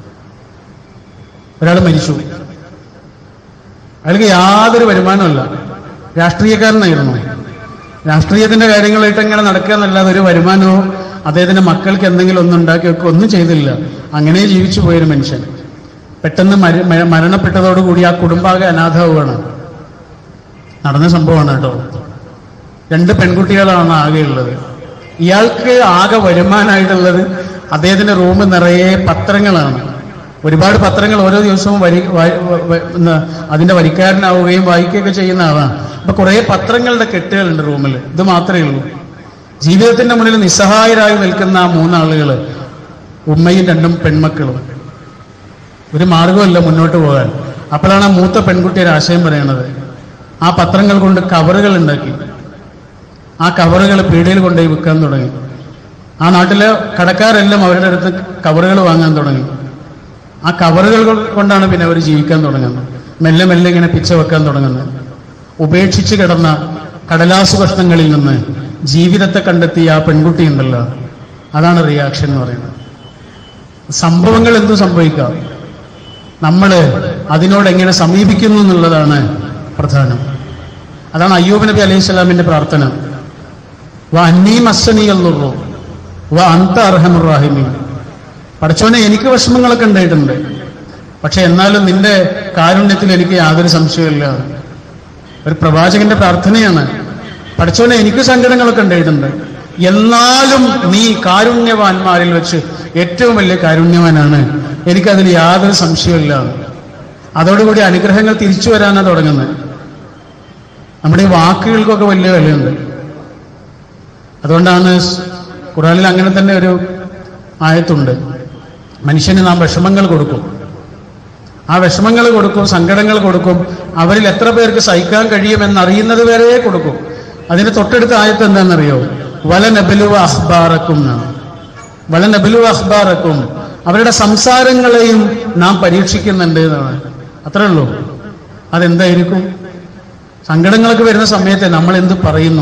ഒരാൾ മരിച്ചു അയാൾക്ക് യാതൊരു വരുമാനമല്ല രാഷ്ട്രീയക്കാരനായിരുന്നു രാഷ്ട്രീയത്തിന്റെ കാര്യങ്ങളായിട്ട് ഇങ്ങനെ നടക്കുക എന്നല്ലാതെ ഒരു വരുമാനമോ അദ്ദേഹത്തിന്റെ മക്കൾക്ക് എന്തെങ്കിലും ഒന്നും ഉണ്ടാക്കി വെക്കുക ഒന്നും ചെയ്തില്ല അങ്ങനെ ജീവിച്ചു പോയൊരു മനുഷ്യൻ പെട്ടെന്ന് മര- മര- മരണപ്പെട്ടതോടുകൂടി ആ കുടുംബാകെ അനാഥാവുകയാണ് നടന്ന സംഭവമാണ് കേട്ടോ രണ്ട് പെൺകുട്ടികളാണ് ആകെയുള്ളത് ഇയാൾക്ക് ആകെ വരുമാനമായിട്ടുള്ളത് അദ്ദേഹത്തിന്റെ റൂം നിറയെ പത്രങ്ങളാണ് ഒരുപാട് പത്രങ്ങൾ ഓരോ ദിവസവും വരി വ- വ- വ- എന്താ, അതിന്റെ വരിക്കാരനാവുകയും വായിക്കുകയൊക്കെ ചെയ്യുന്ന ആളാണ് അപ്പൊ കുറെ പത്രങ്ങളുടെ കെട്ടുകളുണ്ട് റൂമിൽ ഇത് മാത്രമേ ഉള്ളൂ ജീവിതത്തിന്റെ മുന്നിൽ നിസ്സഹായരായി നിൽക്കുന്ന ആ മൂന്നാളുകൾ ഉമ്മയും രണ്ടും പെൺമക്കളും ഒരു മാർഗമല്ല മുന്നോട്ട് പോകാൻ അപ്പോഴാണ് ആ മൂത്ത പെൺകുട്ടി ഒരു ആശയം പറയണത് ആ പത്രങ്ങൾ കൊണ്ട് കവറുകൾ ഉണ്ടാക്കി ആ കവറുകൾ പീടികയിൽ കൊണ്ടുപോയി വിൽക്കാൻ തുടങ്ങി ആ നാട്ടിലെ കടക്കാരെല്ലാം അവരുടെ അടുത്ത് കവറുകൾ വാങ്ങാൻ തുടങ്ങി ആ കവറുകൾ കൊണ്ടാണ് പിന്നെ അവർ ജീവിക്കാൻ തുടങ്ങുന്നത് മെല്ലെ മെല്ലെ ഇങ്ങനെ പിച്ച വെക്കാൻ തുടങ്ങുന്നത് ഉപേക്ഷിച്ച് കിടന്ന കടലാസ് കഷ്ണങ്ങളിൽ നിന്ന് ജീവിതത്തെ കണ്ടെത്തിയ ആ പെൺകുട്ടി ഉണ്ടല്ലോ അതാണ് റിയാക്ഷൻ എന്ന് പറയുന്നത് സംഭവങ്ങൾ എന്തു സംഭവിക്കാം നമ്മൾ അതിനോട് എങ്ങനെ സമീപിക്കുന്നു എന്നുള്ളതാണ് പ്രധാനം അതാണ് അയ്യൂബ് നബി അലൈഹി സ്വലാമിന്റെ പ്രാർത്ഥന വ അന്നീ മസ്സനിയുള്ളൂ വ അന്ത അർഹമുറാഹിമി പഠിച്ചോനെ എനിക്ക് വിഷമങ്ങളൊക്കെ ഉണ്ടായിട്ടുണ്ട് പക്ഷെ എന്നാലും നിന്റെ കാരുണ്യത്തിൽ എനിക്ക് യാതൊരു സംശയമില്ല ഒരു പ്രവാചകന്റെ പ്രാർത്ഥനയാണ് പഠിച്ചോനെ എനിക്ക് സങ്കടങ്ങളൊക്കെ ഉണ്ടായിട്ടുണ്ട് എന്നാലും നീ കാരുണ്യവാന്മാരിൽ വെച്ച് ഏറ്റവും വലിയ കാരുണ്യവാനാണ് എനിക്കതിൽ യാതൊരു സംശയമില്ല അതോടുകൂടി അനുഗ്രഹങ്ങൾ തിരിച്ചു വരാനാണ് തുടങ്ങുന്നത് നമ്മുടെ ഈ വാക്കുകൾക്കൊക്കെ വലിയ വിലയുണ്ട് അതുകൊണ്ടാണ് ഖുറാനിൽ അങ്ങനെ തന്നെ ഒരു ആയത്തുണ്ട് മനുഷ്യന് നാം വിഷമങ്ങൾ കൊടുക്കും ആ വിഷമങ്ങൾ കൊടുക്കും സങ്കടങ്ങൾ കൊടുക്കും അവരിൽ എത്ര പേർക്ക് സഹിക്കാൻ കഴിയുമെന്ന് അറിയുന്നത് വരെ കൊടുക്കും അതിന് തൊട്ടടുത്ത ആയത്ത് എന്താണെന്നറിയോ വല നബലുവ അഹ്ബാറക്കും എന്നാണ് വല നബലുവ അഹ്ബാറക്കും അവരുടെ സംസാരങ്ങളെയും നാം പരീക്ഷിക്കുന്നുണ്ട് എന്നാണ് അത്രേ ഉള്ളൂ അതെന്തായിരിക്കും സങ്കടങ്ങളൊക്കെ വരുന്ന സമയത്ത് നമ്മൾ എന്ത് പറയുന്നു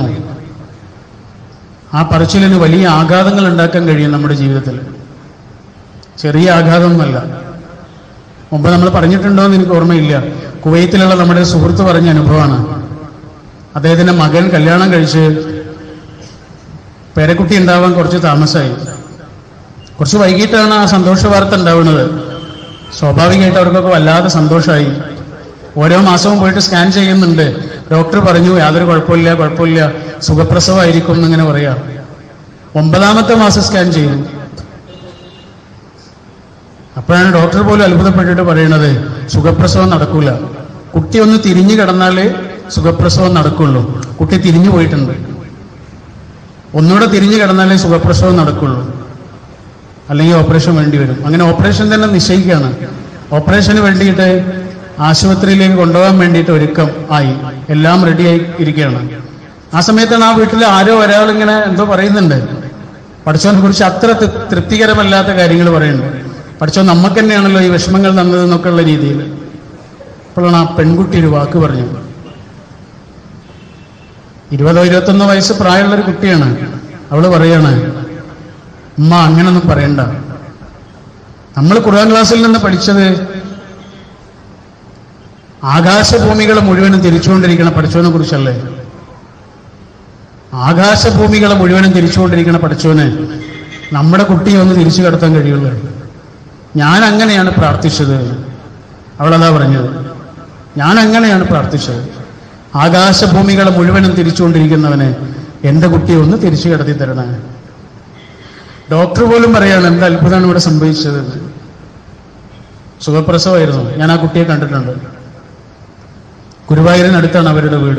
ആ പറച്ചിലിന് വലിയ ആഘാതങ്ങൾ ഉണ്ടാക്കാൻ കഴിയും നമ്മുടെ ജീവിതത്തിൽ ചെറിയ ആഘാതമൊന്നുമല്ല മുമ്പ് നമ്മൾ പറഞ്ഞിട്ടുണ്ടോ എന്ന് എനിക്ക് ഓർമ്മയില്ല കുവൈത്തിലുള്ള നമ്മുടെ ഒരു സുഹൃത്ത് പറഞ്ഞ അനുഭവമാണ് അദ്ദേഹത്തിന്റെ മകൻ കല്യാണം കഴിച്ച് പേരക്കുട്ടി ഉണ്ടാവാൻ കുറച്ച് താമസമായി കുറച്ച് വൈകിട്ടാണ് ആ സന്തോഷ വാർത്ത ഉണ്ടാവുന്നത് സ്വാഭാവികമായിട്ട് അവർക്കൊക്കെ വല്ലാതെ സന്തോഷമായി ഓരോ മാസവും പോയിട്ട് സ്കാൻ ചെയ്യുന്നുണ്ട് ഡോക്ടർ പറഞ്ഞു യാതൊരു കുഴപ്പമില്ല കുഴപ്പമില്ല സുഖപ്രസവമായിരിക്കും എന്നിങ്ങനെ പറയാം ഒമ്പതാമത്തെ മാസം സ്കാൻ ചെയ്തു അപ്പോഴാണ് ഡോക്ടർ പോലും അത്ഭുതപ്പെട്ടിട്ട് പറയുന്നത് സുഖപ്രസവം നടക്കൂല കുട്ടി ഒന്ന് തിരിഞ്ഞു കിടന്നാലേ സുഖപ്രസവം നടക്കുള്ളൂ കുട്ടി തിരിഞ്ഞു പോയിട്ടുണ്ട് ഒന്നുകൂടെ തിരിഞ്ഞു കിടന്നാലേ സുഖപ്രസവം നടക്കുള്ളൂ അല്ലെങ്കിൽ ഓപ്പറേഷൻ വേണ്ടി വരും അങ്ങനെ ഓപ്പറേഷൻ തന്നെ നിശ്ചയിക്കുകയാണ് ഓപ്പറേഷന് വേണ്ടിയിട്ട് ആശുപത്രിയിലേക്ക് കൊണ്ടുപോകാൻ വേണ്ടിയിട്ട് ഒരുക്കം ആയി എല്ലാം റെഡിയായി ഇരിക്കുകയാണ് ആ സമയത്താണ് ആ വീട്ടിൽ ആരോ ഒരാൾ ഇങ്ങനെ എന്തോ പറയുന്നുണ്ട് പഠിച്ചവനെ കുറിച്ച് അത്ര തൃ- തൃപ്തികരമല്ലാത്ത കാര്യങ്ങൾ പറയുന്നുണ്ട് പഠിച്ചോ നമുക്ക് തന്നെയാണല്ലോ ഈ വിഷമങ്ങൾ തന്നത് എന്നൊക്കെയുള്ള രീതിയിൽ അപ്പോഴാണ് ആ പെൺകുട്ടി ഒരു വാക്ക് പറഞ്ഞു ഇരുപതോ ഇരുപത്തൊന്നോ വയസ്സ് പ്രായമുള്ള ഒരു കുട്ടിയാണ് അവള് പറയാണ് ഉമ്മ അങ്ങനൊന്നും പറയണ്ട നമ്മൾ ഖുർആൻ ക്ലാസ്സിൽ നിന്ന് പഠിച്ചത് ആകാശഭൂമികളെ മുഴുവനും തിരിച്ചുകൊണ്ടിരിക്കുന്ന പഠിച്ചവനെ കുറിച്ചല്ലേ ആകാശഭൂമികളെ മുഴുവനും തിരിച്ചുകൊണ്ടിരിക്കുന്ന പഠിച്ചവന് നമ്മുടെ കുട്ടിയെ ഒന്ന് തിരിച്ചു കടത്താൻ കഴിയുള്ളൂ ഞാൻ അങ്ങനെയാണ് പ്രാർത്ഥിച്ചത് അവളതാ പറഞ്ഞത് ഞാൻ അങ്ങനെയാണ് പ്രാർത്ഥിച്ചത് ആകാശഭൂമികളെ മുഴുവനും തിരിച്ചുകൊണ്ടിരിക്കുന്നവന് എൻ്റെ കുട്ടിയെ ഒന്ന് തിരിച്ചു കടത്തി തരണേ ഡോക്ടർ പോലും പറയാണ് എന്ത് അത്ഭുതമാണ് ഇവിടെ സംഭവിച്ചത് എന്ന്. സുഖപ്രസവമായിരുന്നു ഞാൻ ആ കുട്ടിയെ കണ്ടിട്ടുണ്ട് ഗുരുവായൂരിനടുത്താണ് അവരുടെ വീട്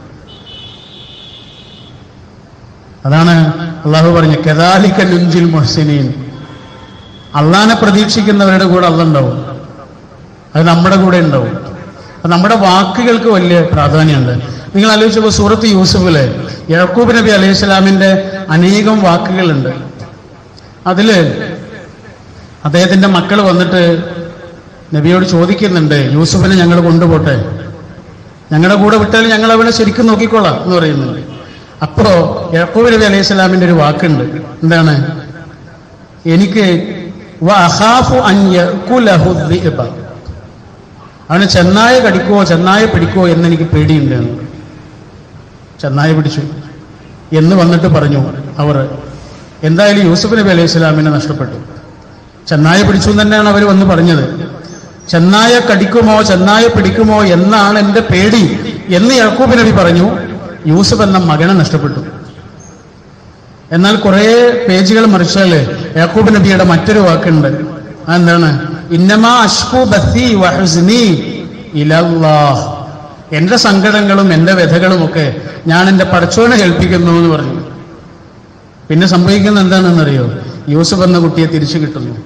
അതാണ് അള്ളാഹു പറഞ്ഞ കെദാലിക്ക നുഞ്ചിൽ മൊഹസിനീൻ അള്ളാനെ പ്രതീക്ഷിക്കുന്നവരുടെ കൂടെ അള്ള ഉണ്ടാവും അത് നമ്മുടെ കൂടെ ഉണ്ടാവും അത് നമ്മുടെ വാക്കുകൾക്ക് വലിയ പ്രാധാന്യമുണ്ട് നിങ്ങൾ ആലോചിച്ചപ്പോൾ സൂറത്ത് യൂസുഫിലെ യാക്കൂബ് നബി അലൈഹി സ്വലാമിന്റെ അനേകം വാക്കുകളുണ്ട് അതില് അദ്ദേഹത്തിന്റെ മക്കൾ വന്നിട്ട് നബിയോട് ചോദിക്കുന്നുണ്ട് യൂസുഫിനെ ഞങ്ങൾ കൊണ്ടുപോട്ടെ ഞങ്ങളുടെ കൂടെ വിട്ടാൽ ഞങ്ങൾ അവനെ ശരിക്കും നോക്കിക്കോളാം എന്ന് പറയുന്നുണ്ട് അപ്പോ യാക്കൂബ് നബി അലൈഹി സ്വലാമിന്റെ ഒരു വാക്കുണ്ട് എന്താണ് എനിക്ക് വഅഖാഫു അൻ യഅകുലഹു الذئب. അവന് ചെന്നായ കടിക്കുവോ ചെന്നായ പിടിക്കുവോ എന്ന് എനിക്ക് പേടിയുണ്ട് എന്ന്. ചെന്നായ പിടിച്ചു എന്ന് വന്നിട്ട് പറഞ്ഞു അവർ എന്തായാലും യൂസുഫ് നബി അലൈഹി സ്വലാമിനെ നഷ്ടപ്പെട്ടു ചെന്നായ പിടിച്ചു എന്ന് തന്നെയാണ് അവർ വന്ന് പറഞ്ഞത് ചെന്നായ കടിക്കുമോ ചെന്നായ പിടിക്കുമോ എന്നാണ് എൻ്റെ പേടി എന്ന് യാക്കൂബ് നബി പറഞ്ഞു യൂസുഫ് എന്ന മകനെ നഷ്ടപ്പെട്ടു എന്നാൽ കുറെ പേജുകൾ മറിച്ചാല് യാക്കൂബ് നബിയുടെ മറ്റൊരു വാക്കുണ്ട് അതെന്താണ് ഇന്നമാ അഷ്കു ബത്തി വഹസ്നി ഇലല്ലാഹ് എന്റെ സങ്കടങ്ങളും എന്റെ വ്യഥകളും ഒക്കെ ഞാൻ എന്റെ പടച്ചോനെ കേൾപ്പിക്കുന്നു എന്ന് പറഞ്ഞു പിന്നെ സംഭവിക്കുന്ന എന്താണെന്നറിയോ യൂസുഫ് എന്ന കുട്ടിയെ തിരിച്ചു കിട്ടുന്നു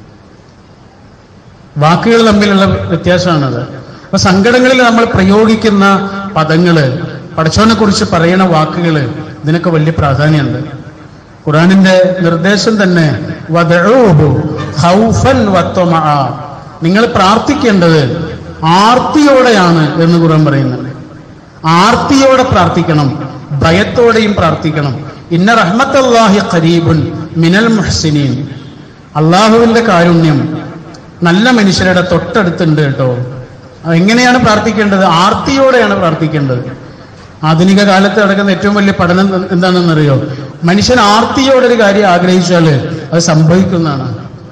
വാക്കുകൾ തമ്മിലുള്ള വ്യത്യാസമാണത് അപ്പൊ സങ്കടങ്ങളിൽ നമ്മൾ പ്രയോഗിക്കുന്ന പദങ്ങള് പടച്ചോനെ കുറിച്ച് പറയുന്ന വാക്കുകള് ഇതിനൊക്കെ വലിയ പ്രാധാന്യമുണ്ട് ഖുറാനിന്റെ നിർദ്ദേശം തന്നെ വദഊഹു ഖൗഫൻ വത്വമഅ. നിങ്ങൾ പ്രാർത്ഥിക്കേണ്ടത് ആർത്തിയോടെയാണ് എന്ന് ഖുറാൻ പറയുന്നുണ്ട് ആർത്തിയോടെ പ്രാർത്ഥിക്കണം ഭയത്തോടെയും പ്രാർത്ഥിക്കണം ഇന്ന റഹ്മത്തല്ലാഹി ഖരീബുൻ മിനൽ മുഹ്സിനീൻ അള്ളാഹുവിന്റെ കാരുണ്യം നല്ല മനുഷ്യരുടെ തൊട്ടടുത്തുണ്ട് കേട്ടോ അത് എങ്ങനെയാണ് പ്രാർത്ഥിക്കേണ്ടത് ആർത്തിയോടെയാണ് പ്രാർത്ഥിക്കേണ്ടത് ആധുനിക കാലത്ത് നടക്കുന്ന ഏറ്റവും വലിയ പഠനം എന്താണെന്നറിയോ മനുഷ്യൻ ആർത്തിയോടെ ഒരു കാര്യം ആഗ്രഹിച്ചാൽ അത് സംഭവിക്കുന്നതാണ്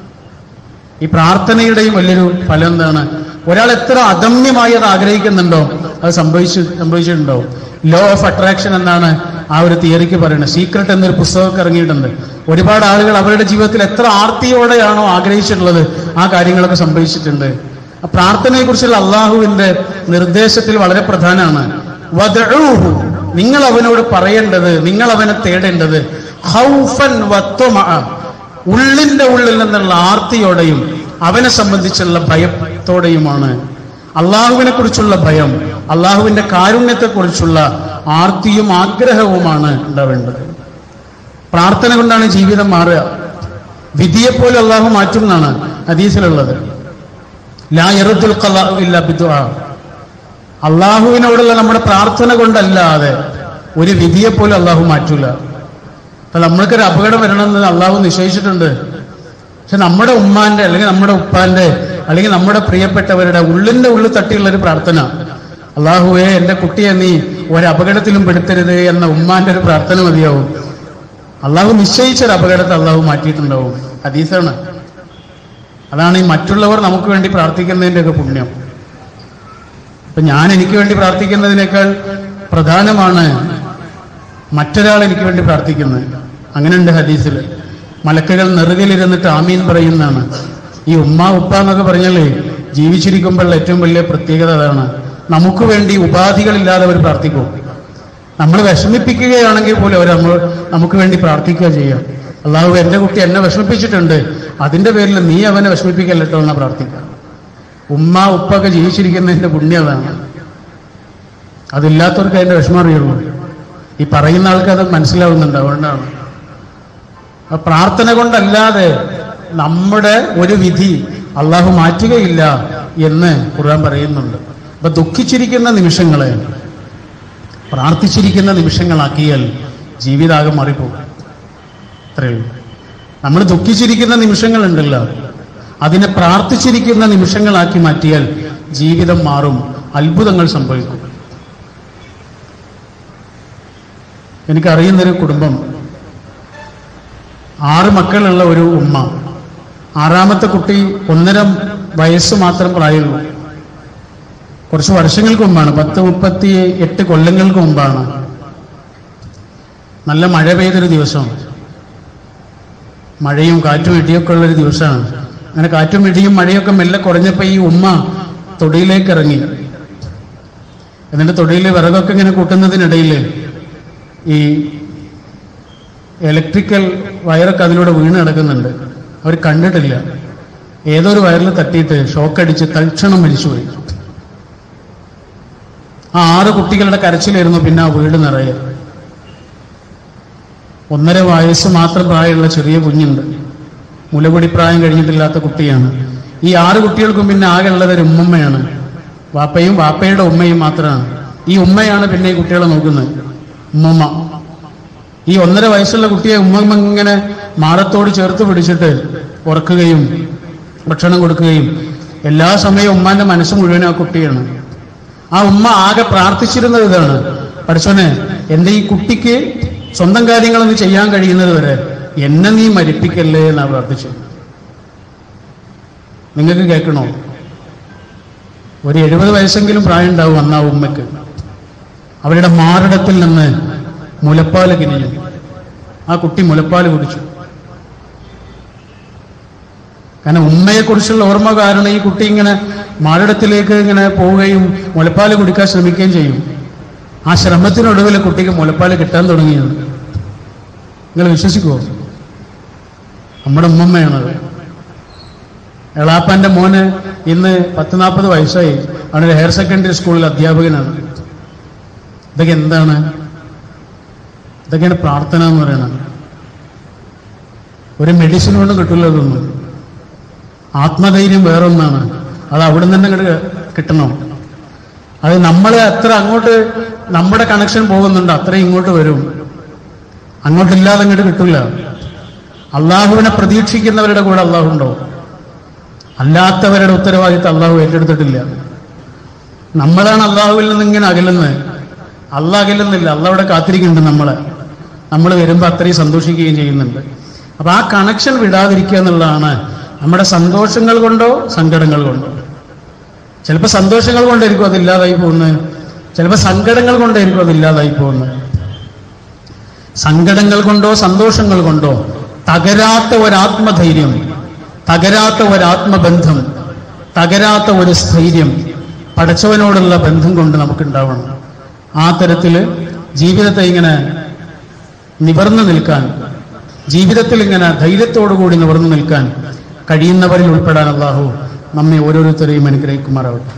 ഈ പ്രാർത്ഥനയുടെയും വലിയൊരു ഫലം എന്താണ് ഒരാൾ എത്ര അദമ്യമായി അത് ആഗ്രഹിക്കുന്നുണ്ടോ അത് സംഭവിച്ചു സംഭവിച്ചിട്ടുണ്ടോ ലോ ഓഫ് അട്രാക്ഷൻ എന്നാണ് ആ ഒരു തിയറിക്ക് പറയുന്നത് സീക്രട്ട് എന്നൊരു പുസ്തകമൊക്കെ ഇറങ്ങിയിട്ടുണ്ട് ഒരുപാട് ആളുകൾ അവരുടെ ജീവിതത്തിൽ എത്ര ആർത്തിയോടെയാണോ ആഗ്രഹിച്ചിട്ടുള്ളത് ആ കാര്യങ്ങളൊക്കെ സംഭവിച്ചിട്ടുണ്ട് ആ പ്രാർത്ഥനയെ കുറിച്ചുള്ള അള്ളാഹുവിന്റെ നിർദ്ദേശത്തിൽ വളരെ പ്രധാനമാണ് വദഊഹു. നിങ്ങൾ അവനോട് പറയേണ്ടത് നിങ്ങൾ അവനെ തേടേണ്ടത് ഹൗഫൻ വത്വമഅ. ഉള്ളിന്റെ ഉള്ളിൽ നിന്നുള്ള ആർത്തിയോടെയും അവനെ സംബന്ധിച്ചുള്ള ഭയത്തോടെയുമാണ് അള്ളാഹുവിനെ കുറിച്ചുള്ള ഭയം അള്ളാഹുവിന്റെ കാരുണ്യത്തെക്കുറിച്ചുള്ള ആർത്തിയും ആഗ്രഹവുമാണ് ഉണ്ടാവേണ്ടത് പ്രാർത്ഥന കൊണ്ടാണ് ജീവിതം മാറുക വിധിയെപ്പോലെ അള്ളാഹു മാറ്റും എന്നാണ് ഹദീസിലുള്ളത് ലാ യറുദ്ദുൽ ഖലാഉ ഇല്ലാ ബിദ്ദുആ അള്ളാഹുവിനോടുള്ള നമ്മുടെ പ്രാർത്ഥന കൊണ്ടല്ലാതെ ഒരു വിധിയെപ്പോലും അള്ളാഹു മാറ്റൂല അപ്പൊ നമ്മൾക്കൊരു അപകടം വരണമെന്ന് അള്ളാഹു നിശ്ചയിച്ചിട്ടുണ്ട് പക്ഷെ നമ്മുടെ ഉമ്മാന്റെ അല്ലെങ്കിൽ നമ്മുടെ ഉപ്പാന്റെ അല്ലെങ്കിൽ നമ്മുടെ പ്രിയപ്പെട്ടവരുടെ ഉള്ളിന്റെ ഉള്ളിൽ തട്ടിയുള്ള ഒരു പ്രാർത്ഥന അള്ളാഹുവേ എന്റെ കുട്ടിയെ നീ ഒരു അപകടത്തിലും പെടുത്തരുത് എന്ന ഉമ്മാന്റെ ഒരു പ്രാർത്ഥന മതിയാവും അള്ളാഹു നിശ്ചയിച്ച ഒരു അപകടത്തെ അള്ളാഹു മാറ്റിയിട്ടുണ്ടാവും ഹദീസാണ് അതാണ് ഈ മറ്റുള്ളവർ നമുക്ക് വേണ്ടി പ്രാർത്ഥിക്കുന്നതിന്റെ ഒക്കെ പുണ്യം ഇപ്പൊ ഞാൻ എനിക്ക് വേണ്ടി പ്രാർത്ഥിക്കുന്നതിനേക്കാൾ പ്രധാനമാണ് മറ്റൊരാൾ എനിക്ക് വേണ്ടി പ്രാർത്ഥിക്കുന്നത് അങ്ങനെയുണ്ട് ഹദീസിൽ മലക്കുകൾ നെറുകലിരുന്നിട്ട് ആമീൻ പറയുന്നതാണ് ഈ ഉമ്മ ഉപ്പ എന്നൊക്കെ പറഞ്ഞാലേ ജീവിച്ചിരിക്കുമ്പോഴുള്ള ഏറ്റവും വലിയ പ്രത്യേകത അതാണ് നമുക്ക് വേണ്ടി ഉപാധികളില്ലാതെ അവർ പ്രാർത്ഥിക്കും നമ്മൾ വിഷമിപ്പിക്കുകയാണെങ്കിൽ പോലും അവർ നമ്മൾ നമുക്ക് വേണ്ടി പ്രാർത്ഥിക്കുക ചെയ്യാം അള്ളാഹു എൻ്റെ കുട്ടി എന്നെ വിഷമിപ്പിച്ചിട്ടുണ്ട് അതിന്റെ പേരിൽ നീ അവനെ വിഷമിപ്പിക്കല്ലോ എന്നാ പ്രാർത്ഥിക്കുക ഉമ്മ ഉപ്പൊക്കെ ജീവിച്ചിരിക്കുന്നതിന്റെ പുണ്യം അതാണ് അതില്ലാത്തവർക്ക് അതിന്റെ വിഷമം അറിയുള്ളൂ ഈ പറയുന്ന ആൾക്ക് അത് മനസ്സിലാവുന്നുണ്ട് അതുകൊണ്ടാണ് ആ പ്രാർത്ഥന കൊണ്ടല്ലാതെ നമ്മുടെ ഒരു വിധി അള്ളാഹു മാറ്റുകയില്ല എന്ന് ഖുർആൻ പറയുന്നുണ്ട് അപ്പൊ ദുഃഖിച്ചിരിക്കുന്ന നിമിഷങ്ങളെ പ്രാർത്ഥിച്ചിരിക്കുന്ന നിമിഷങ്ങളാക്കിയാൽ ജീവിതാകെ മാറിപ്പോകും അത്രയേ ഉള്ളൂ നമ്മൾ ദുഃഖിച്ചിരിക്കുന്ന നിമിഷങ്ങളുണ്ടല്ലോ അതിനെ പ്രാർത്ഥിച്ചിരിക്കുന്ന നിമിഷങ്ങളാക്കി മാറ്റിയാൽ ജീവിതം മാറും അത്ഭുതങ്ങൾ സംഭവിക്കും എനിക്കറിയുന്നൊരു കുടുംബം ആറ് മക്കളുള്ള ഒരു ഉമ്മ ആറാമത്തെ കുട്ടി ഒന്നര വയസ്സ് മാത്രം പ്രായമുള്ളൂ കുറച്ച് വർഷങ്ങൾക്ക് മുമ്പാണ് പത്ത് മുപ്പത്തി എട്ട് കൊല്ലങ്ങൾക്ക് മുമ്പാണ് നല്ല മഴ പെയ്തൊരു ദിവസം മഴയും കാറ്റും ഇടിയൊക്കെ ഉള്ളൊരു ദിവസമാണ് അങ്ങനെ കാറ്റും ഇടിയും മഴയൊക്കെ മെല്ലെ കുറഞ്ഞപ്പോൾ ഈ ഉമ്മ തൊടിയിലേക്ക് ഇറങ്ങി എന്നിട്ട് തൊടിയിൽ വിറകൊക്കെ ഇങ്ങനെ കൂട്ടുന്നതിനിടയിൽ ഈ ഇലക്ട്രിക്കൽ വയറൊക്കെ അതിലൂടെ വീണ് കിടക്കുന്നുണ്ട് അവർ കണ്ടിട്ടില്ല ഏതോ ഒരു വയറിൽ തട്ടിയിട്ട് ഷോക്കടിച്ച് തൽക്ഷണം മരിച്ചുപോയി ആ ആറ് കുട്ടികളുടെ കരച്ചിലായിരുന്നു പിന്നെ ആ വീട് നിറയെ ഒന്നര വയസ്സ് മാത്രം പ്രായമുള്ള ചെറിയ കുഞ്ഞുണ്ട് മുലകുടി പ്രായം കഴിഞ്ഞിട്ടില്ലാത്ത കുട്ടിയാണ് ഈ ആറ് കുട്ടികൾക്കും പിന്നെ ആകെ ഉള്ളത് ഒരു ഉമ്മയാണ് വാപ്പയും വാപ്പയുടെ ഉമ്മയും മാത്രമാണ് ഈ ഉമ്മയാണ് പിന്നെ ഈ കുട്ടികളെ നോക്കുന്നത് ഉമ്മമ്മ ഈ ഒന്നര വയസ്സുള്ള കുട്ടിയെ ഉമ്മമ്മ ഇങ്ങനെ മാറത്തോട് ചേർത്ത് പിടിച്ചിട്ട് ഉറക്കുകയും ഭക്ഷണം കൊടുക്കുകയും എല്ലാ സമയവും ഉമ്മാന്റെ മനസ്സ് മുഴുവൻ ആ കുട്ടിയാണ് ആ ഉമ്മ ആകെ പ്രാർത്ഥിച്ചിരുന്നത് ഇതാണ് പഠിച്ചോനെ എന്റെ ഈ കുട്ടിക്ക് സ്വന്തം കാര്യങ്ങളൊന്നും ചെയ്യാൻ കഴിയുന്നത് വരെ എന്നെ നീ മരിപ്പിക്കല്ലേ എന്നാ പ്രാർത്ഥിച്ചത് നിങ്ങൾക്ക് കേൾക്കണോ ഒരു എഴുപത് വയസ്സെങ്കിലും പ്രായം ഉണ്ടാവും അന്ന് ആ ഉമ്മയ്ക്ക് അവരുടെ മാറിടത്തിൽ നിന്ന് മുലപ്പാല് കിനിഞ്ഞു ആ കുട്ടി മുലപ്പാല് കുടിച്ചു കാരണം ഉമ്മയെക്കുറിച്ചുള്ള ഓർമ്മ കാരണം ഈ കുട്ടി ഇങ്ങനെ മാറിടത്തിലേക്ക് ഇങ്ങനെ പോവുകയും മുലപ്പാല് കുടിക്കാൻ ശ്രമിക്കുകയും ചെയ്യും ആ ശ്രമത്തിനൊടുവിൽ കുട്ടിക്ക് മുലപ്പാല് കിട്ടാൻ തുടങ്ങിയത് നിങ്ങൾ വിശ്വസിക്കുമോ നമ്മുടെ ഉമ്മമ്മയാണത് എളാപ്പാന്റെ മോന് ഇന്ന് പത്ത് നാൽപ്പത് വയസ്സായി അവനൊരു ഹയർ സെക്കൻഡറി സ്കൂളിൽ അധ്യാപകനാണ് ഇതൊക്കെ എന്താണ് ഇതൊക്കെയാണ് പ്രാർത്ഥന എന്ന് പറയുന്നത് ഒരു മെഡിസിൻ കൊണ്ട് കിട്ടില്ല ഇതൊന്നും ആത്മധൈര്യം വേറൊന്നാണ് അത് അവിടെ നിന്ന് തന്നെ ഇങ്ങോട്ട് കിട്ടണം അത് നമ്മൾ എത്ര അങ്ങോട്ട് നമ്മുടെ കണക്ഷൻ പോകുന്നുണ്ട് അത്രയും ഇങ്ങോട്ട് വരും അങ്ങോട്ടില്ലാതെ ഇങ്ങോട്ട് കിട്ടില്ല അള്ളാഹുവിനെ പ്രതീക്ഷിക്കുന്നവരുടെ കൂടെ അള്ളാഹു ഉണ്ടോ അല്ലാത്തവരുടെ ഉത്തരവാദിത്തം അള്ളാഹു ഏറ്റെടുത്തിട്ടില്ല നമ്മളാണ് അള്ളാഹുവിൽ നിന്ന് ഇങ്ങനെ അകലുന്നത് അള്ളാഹ് അകലുന്നില്ല അള്ളാഹ് അവിടെ കാത്തിരിക്കുന്നുണ്ട് നമ്മളെ നമ്മൾ വരുമ്പോൾ അത്രയും സന്തോഷിക്കുകയും ചെയ്യുന്നുണ്ട് അപ്പൊ ആ കണക്ഷൻ വിടാതിരിക്കുക എന്നുള്ളതാണ് നമ്മുടെ സന്തോഷങ്ങൾ കൊണ്ടോ സങ്കടങ്ങൾ കൊണ്ടോ ചിലപ്പോൾ സന്തോഷങ്ങൾ കൊണ്ടായിരിക്കും അത് ഇല്ലാതായി പോകുന്നത് ചിലപ്പോൾ സങ്കടങ്ങൾ കൊണ്ടായിരിക്കും അത് ഇല്ലാതായി പോകുന്നത് സങ്കടങ്ങൾ കൊണ്ടോ സന്തോഷങ്ങൾ കൊണ്ടോ തകരാത്ത ഒരാത്മധൈര്യം തകരാത്ത ഒരാത്മബന്ധം തകരാത്ത ഒരു സ്ഥൈര്യം പടച്ചവനോടുള്ള ബന്ധം കൊണ്ട് നമുക്കുണ്ടാവണം ആ തരത്തിൽ ജീവിതത്തെ ഇങ്ങനെ നിവർന്നു നിൽക്കാൻ ജീവിതത്തിൽ ഇങ്ങനെ ധൈര്യത്തോടു കൂടി നിവർന്നു നിൽക്കാൻ കഴിയുന്നവരിൽ ഉൾപ്പെടാൻ അള്ളാഹു നമ്മെ ഓരോരുത്തരെയും അനുഗ്രഹിക്കുമാറാവട്ടെ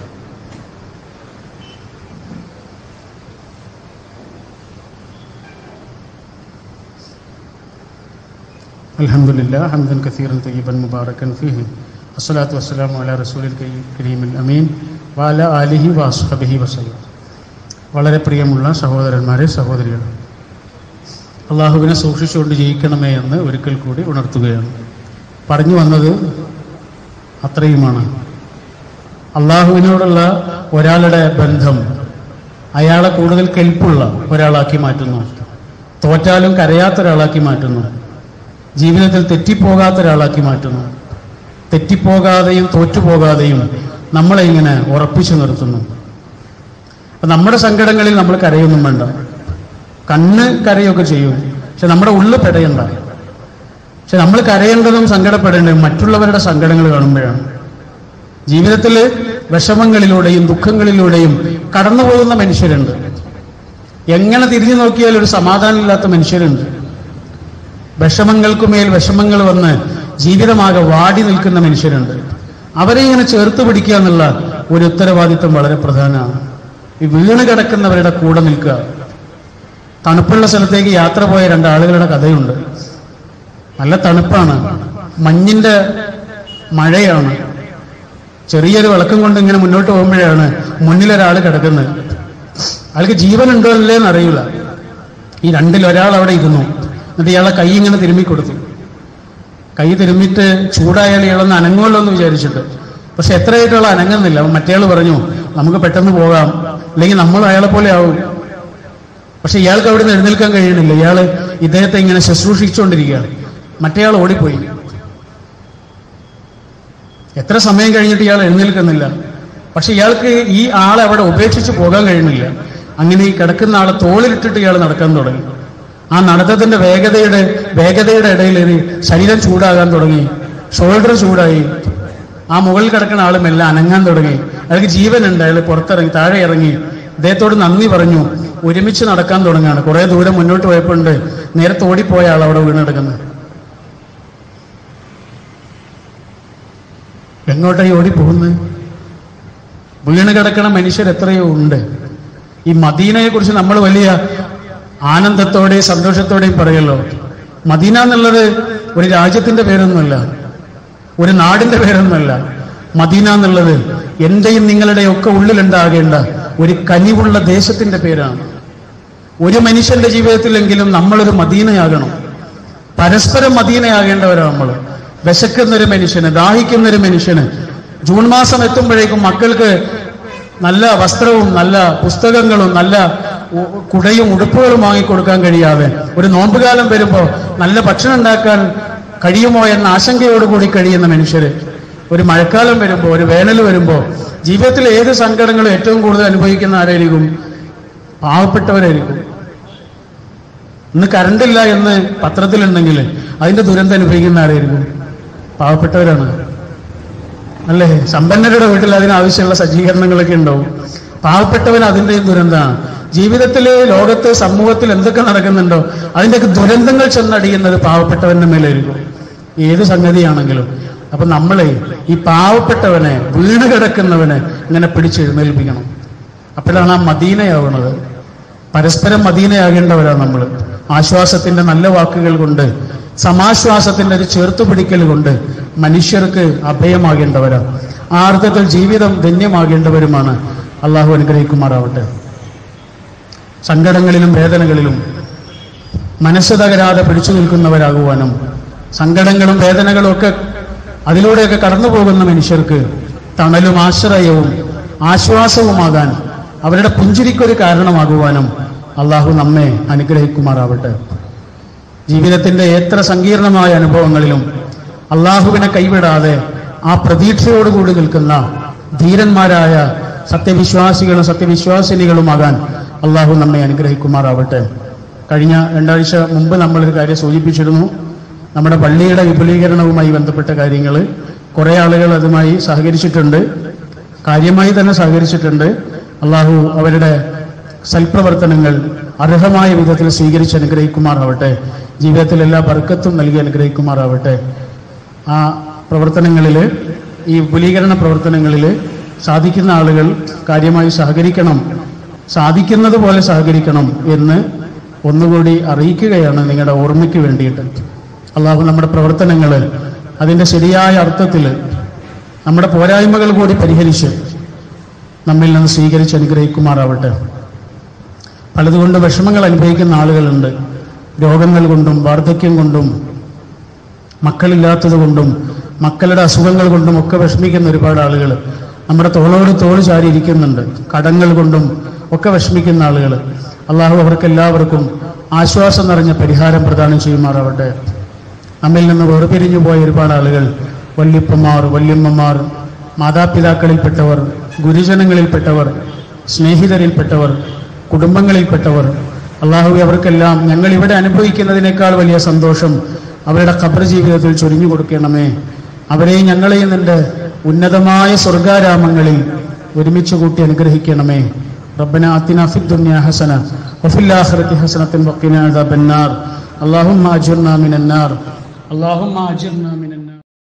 الحمد لله حمدا كثيرا طيبا مباركا فيه والصلاة والسلام على رسول الكريم الأمين وعلى آله وأصحابه وسلم വളരെ പ്രിയമുള്ള സഹോദരന്മാരെ സഹോദരികൾ അള്ളാഹുവിനെ സൂക്ഷിച്ചുകൊണ്ട് ജയിക്കണമേ എന്ന് ഒരിക്കൽ കൂടി ഉണർത്തുകയാണ് പറഞ്ഞു വന്നത് അത്രയുമാണ് അള്ളാഹുവിനോടുള്ള ഒരാളുടെ ബന്ധം അയാളെ കൂടുതൽ കെൽപ്പുള്ള ഒരാളാക്കി മാറ്റുന്നു തോറ്റാലും കരയാത്ത ഒരാളാക്കി മാറ്റുന്നു ജീവിതത്തിൽ തെറ്റിപ്പോകാത്ത ഒരാളാക്കി മാറ്റുന്നു തെറ്റിപ്പോകാതെയും തോറ്റുപോകാതെയും നമ്മളെ ഇങ്ങനെ ഉറപ്പിച്ചു നിർത്തുന്നു അപ്പൊ നമ്മുടെ സങ്കടങ്ങളിൽ നമ്മൾ കരയൊന്നും വേണ്ട കണ്ണ് കരയൊക്കെ ചെയ്യും പക്ഷെ നമ്മുടെ ഉള്ളിൽ പെടയണ്ട പക്ഷെ നമ്മൾ കരയേണ്ടതും സങ്കടപ്പെടേണ്ടതും മറ്റുള്ളവരുടെ സങ്കടങ്ങൾ കാണുമ്പോഴാണ് ജീവിതത്തിൽ വിഷമങ്ങളിലൂടെയും ദുഃഖങ്ങളിലൂടെയും കടന്നു പോകുന്ന മനുഷ്യരുണ്ട് എങ്ങനെ തിരിഞ്ഞു നോക്കിയാൽ ഒരു സമാധാനമില്ലാത്ത മനുഷ്യരുണ്ട് വിഷമങ്ങൾക്കുമേൽ വിഷമങ്ങൾ വന്ന് ജീവിതമാകെ വാടി നിൽക്കുന്ന മനുഷ്യരുണ്ട് അവരെ ഇങ്ങനെ ചേർത്ത് പിടിക്കുക എന്നുള്ള ഒരു ഉത്തരവാദിത്വം വളരെ പ്രധാനമാണ് ഈ വീണ് കിടക്കുന്നവരുടെ കൂടെ നിൽക്കുക തണുപ്പുള്ള സ്ഥലത്തേക്ക് യാത്ര പോയ രണ്ടാളുകളുടെ കഥയുണ്ട് നല്ല തണുപ്പാണ് മഞ്ഞിന്റെ മഴയാണ് ചെറിയൊരു വിളക്കം കൊണ്ട് ഇങ്ങനെ മുന്നോട്ട് പോകുമ്പോഴാണ് മുന്നിലൊരാൾ കിടക്കുന്നത് അയാൾക്ക് ജീവൻ ഉണ്ടോ അല്ലേ എന്നറിയില്ല ഈ രണ്ടിൽ ഒരാൾ അവിടെ ഇരുന്നു എന്നിട്ട് ഇയാളെ കൈ ഇങ്ങനെ തിരുമ്മി കൊടുത്തു കൈ തിരുമ്മിട്ട് ചൂടായാൽ ഇയാളൊന്ന് അനങ്ങുമല്ലോ എന്ന് വിചാരിച്ചിട്ട് പക്ഷെ എത്രയായിട്ടുള്ള അനങ്ങുന്നില്ല അപ്പൊ മറ്റേയാൾ പറഞ്ഞു നമുക്ക് പെട്ടെന്ന് പോകാം അല്ലെങ്കിൽ നമ്മൾ അയാളെ പോലെ ആവും പക്ഷെ ഇയാൾക്ക് അവിടെ നിന്ന് എഴുന്നേൽക്കാൻ കഴിയണില്ല ഇയാള് ഇദ്ദേഹത്തെ ഇങ്ങനെ ശുശ്രൂഷിച്ചുകൊണ്ടിരിക്കുകയാണ് മറ്റേയാൾ ഓടിപ്പോയി എത്ര സമയം കഴിഞ്ഞിട്ട് ഇയാൾ എഴുന്നേൽക്കുന്നില്ല പക്ഷെ ഇയാൾക്ക് ഈ ആളെ അവിടെ ഉപേക്ഷിച്ച് പോകാൻ കഴിയുന്നില്ല അങ്ങനെ ഈ കിടക്കുന്ന ആളെ തോളിലിട്ടിട്ട് ഇയാൾ നടക്കാൻ തുടങ്ങി ആ നടത്തത്തിന്റെ വേഗതയുടെ വേഗതയുടെ ഇടയിൽ ഒരു ശരീരം ചൂടാകാൻ തുടങ്ങി ഷോൾഡർ ചൂടായി ആ മുകളിൽ കിടക്കുന്ന ആളും എല്ലാം അനങ്ങാൻ തുടങ്ങി അയാൾക്ക് ജീവനുണ്ട് അയാൾ പുറത്തിറങ്ങി താഴെ ഇറങ്ങി അദ്ദേഹത്തോട് നന്ദി പറഞ്ഞു ഒരുമിച്ച് നടക്കാൻ തുടങ്ങുകയാണ് കുറെ ദൂരം മുന്നോട്ട് പോയപ്പോണ്ട് നേരത്തെ ഓടിപ്പോയ ആൾ അവിടെ വീണെടുക്കുന്നത് എങ്ങോട്ടായി ഓടിപ്പോകുന്നത് വീണ് കിടക്കണ മനുഷ്യർ എത്രയോ ഉണ്ട് ഈ മദീനയെ കുറിച്ച് നമ്മൾ വലിയ ആനന്ദത്തോടെയും സന്തോഷത്തോടെയും പറയല്ലോ മദീന എന്നുള്ളത് ഒരു രാജ്യത്തിന്റെ പേരൊന്നുമല്ല ഒരു നാടിന്റെ പേരൊന്നുമല്ല മദീന എന്നുള്ളത് എന്റെയും നിങ്ങളുടെയും ഒക്കെ ഉള്ളിലുണ്ടാകേണ്ട ഒരു കനിവുള്ള ദേശത്തിന്റെ പേരാണ് ഒരു മനുഷ്യന്റെ ജീവിതത്തിലെങ്കിലും നമ്മളൊരു മദീനയാകണം പരസ്പരം മദീനയാകേണ്ടവരാണ് നമ്മൾ വിശക്കുന്നൊരു മനുഷ്യന് ദാഹിക്കുന്നൊരു മനുഷ്യന് ജൂൺ മാസം എത്തുമ്പോഴേക്കും മക്കൾക്ക് നല്ല വസ്ത്രവും നല്ല പുസ്തകങ്ങളും നല്ല ഉ- കുടയും ഉടുപ്പുകളും വാങ്ങിക്കൊടുക്കാൻ കഴിയാതെ ഒരു നോമ്പുകാലം വരുമ്പോൾ നല്ല ഭക്ഷണം ഉണ്ടാക്കാൻ കഴിയുമോ എന്ന ആശങ്കയോടുകൂടി കഴിയുന്ന മനുഷ്യര് ഒരു മഴക്കാലം വരുമ്പോൾ ഒരു വേനൽ വരുമ്പോൾ ജീവിതത്തിൽ ഏത് സങ്കടങ്ങളും ഏറ്റവും കൂടുതൽ അനുഭവിക്കുന്ന ആരായിരിക്കും പാവപ്പെട്ടവരായിരിക്കും ഇന്ന് കറണ്ടില്ല എന്ന് പത്രത്തിലുണ്ടെങ്കിൽ അതിന്റെ ദുരന്തം അനുഭവിക്കുന്ന ആരായിരിക്കും പാവപ്പെട്ടവരാണ് അല്ലേ സമ്പന്നരുടെ വീട്ടിൽ അതിനാവശ്യമുള്ള സജ്ജീകരണങ്ങളൊക്കെ ഉണ്ടാവും പാവപ്പെട്ടവൻ അതിൻ്റെയും ദുരന്തമാണ് ജീവിതത്തിൽ ലോകത്ത് സമൂഹത്തിൽ എന്തൊക്കെ നടക്കുന്നുണ്ടോ അതിൻ്റെയൊക്കെ ദുരന്തങ്ങൾ ചെന്നടിയുന്നത് പാവപ്പെട്ടവന്റെ മേലായിരിക്കും ഏത് സംഗതിയാണെങ്കിലും അപ്പൊ നമ്മളെ ഈ പാവപ്പെട്ടവനെ വീണ് കിടക്കുന്നവനെ ഇങ്ങനെ പിടിച്ചെഴുന്നേൽപ്പിക്കണം അപ്പോഴാണ് ആ മദീനയാവുന്നത് പരസ്പരം മദീനയാകേണ്ടവരാണ് നമ്മൾ ആശ്വാസത്തിന്റെ നല്ല വാക്കുകൾ കൊണ്ട് സമാശ്വാസത്തിന്റെ ഒരു ചേർത്തുപിടിക്കൽ കൊണ്ട് മനുഷ്യർക്ക് അഭയമാകേണ്ടവരാണ് ആ അർത്ഥത്തിൽ ജീവിതം ധന്യമാകേണ്ടവരുമാണ് അള്ളാഹു അനുഗ്രഹിക്കുമാറാവട്ടെ സങ്കടങ്ങളിലും വേദനകളിലും മനസ്സ് തകരാതെ പിടിച്ചു നിൽക്കുന്നവരാകുവാനും സങ്കടങ്ങളും വേദനകളും ഒക്കെ അതിലൂടെയൊക്കെ കടന്നു പോകുന്ന മനുഷ്യർക്ക് തണലും ആശ്രയവും ആശ്വാസവുമാകാൻ അവരുടെ പുഞ്ചിരിക്കൊരു കാരണമാകുവാനും അള്ളാഹു നമ്മെ അനുഗ്രഹിക്കുമാറാവട്ടെ ജീവിതത്തിന്റെ എത്ര സങ്കീർണമായ അനുഭവങ്ങളിലും അള്ളാഹുവിനെ കൈവിടാതെ ആ പ്രതീക്ഷയോടുകൂടി നിൽക്കുന്ന ധീരന്മാരായ സത്യവിശ്വാസികളും സത്യവിശ്വാസിനികളുമാകാൻ അള്ളാഹു നമ്മെ അനുഗ്രഹിക്കുമാറാവട്ടെ കഴിഞ്ഞ രണ്ടാഴ്ച മുമ്പ് നമ്മളൊരു കാര്യം സൂചിപ്പിച്ചിരുന്നു നമ്മുടെ പള്ളിയുടെ വിപുലീകരണവുമായി ബന്ധപ്പെട്ട കാര്യങ്ങൾ കുറേ ആളുകൾ അതുമായി സഹകരിച്ചിട്ടുണ്ട് കാര്യമായി തന്നെ സഹകരിച്ചിട്ടുണ്ട് അള്ളാഹു അവരുടെ സൽപ്രവർത്തനങ്ങൾ അർഹമായ വിധത്തിൽ സ്വീകരിച്ച് അനുഗ്രഹിക്കുമാറാവട്ടെ ജീവിതത്തിൽ എല്ലാ ബർക്കത്തും നൽകി അനുഗ്രഹിക്കുമാറാവട്ടെ ആ പ്രവർത്തനങ്ങളിൽ ഈ വിപുലീകരണ പ്രവർത്തനങ്ങളിൽ സാധിക്കുന്ന ആളുകൾ കാര്യമായി സഹകരിക്കണം സാധിക്കുന്നത് പോലെ സഹകരിക്കണം എന്ന് ഒന്നുകൂടി അറിയിക്കുകയാണ് നിങ്ങളുടെ ഓർമ്മയ്ക്ക് വേണ്ടിയിട്ട് അള്ളാഹു നമ്മുടെ പ്രവർത്തനങ്ങൾ അതിൻ്റെ ശരിയായ അർത്ഥത്തിൽ നമ്മുടെ പോരായ്മകൾ കൂടി പരിഹരിച്ച് നമ്മിൽ നിന്ന് സ്വീകരിച്ച് അനുഗ്രഹിക്കുമാറാവട്ടെ പലതുകൊണ്ട് വിഷമങ്ങൾ അനുഭവിക്കുന്ന ആളുകളുണ്ട് രോഗങ്ങൾ കൊണ്ടും വാർദ്ധക്യം കൊണ്ടും മക്കളില്ലാത്തത് കൊണ്ടും മക്കളുടെ അസുഖങ്ങൾ കൊണ്ടും ഒക്കെ വിഷമിക്കുന്ന ഒരുപാട് ആളുകൾ നമ്മുടെ തോളോട് തോൾ ചാരി ഇരിക്കുന്നുണ്ട് കടങ്ങൾ കൊണ്ടും ഒക്കെ വിഷമിക്കുന്ന ആളുകൾ അള്ളാഹു അവർക്കെല്ലാവർക്കും ആശ്വാസം നിറഞ്ഞ പരിഹാരം പ്രദാനം ചെയ്യുമാറാവട്ടെ നമ്മിൽ നിന്ന് വേർപിരിഞ്ഞു പോയ ഒരുപാട് ആളുകൾ വല്യപ്പന്മാർ വല്യമ്മമാർ മാതാപിതാക്കളിൽപ്പെട്ടവർ ഗുരുജനങ്ങളിൽപ്പെട്ടവർ സ്നേഹിതരിൽപ്പെട്ടവർ കുടുംബങ്ങളിൽപ്പെട്ടവർ അള്ളാഹു അവർക്കെല്ലാം ഞങ്ങൾ ഇവിടെ അനുഭവിക്കുന്നതിനേക്കാൾ വലിയ സന്തോഷം അവരുടെ ഖബർ ജീവിതത്തിൽ ചൊരിഞ്ഞു കൊടുക്കണമേ അവരെയും ഞങ്ങളെയും നിന്റെ ഉന്നതമായ സ്വർഗാരാമങ്ങളിൽ ഒരുമിച്ച് കൂട്ടി അനുഗ്രഹിക്കണമേ ربنا آتنا في الدنيا حسنة وفي الآخرة حسنة وقنا عذاب النار اللهم أجرنا من النار اللهم أجرنا من النار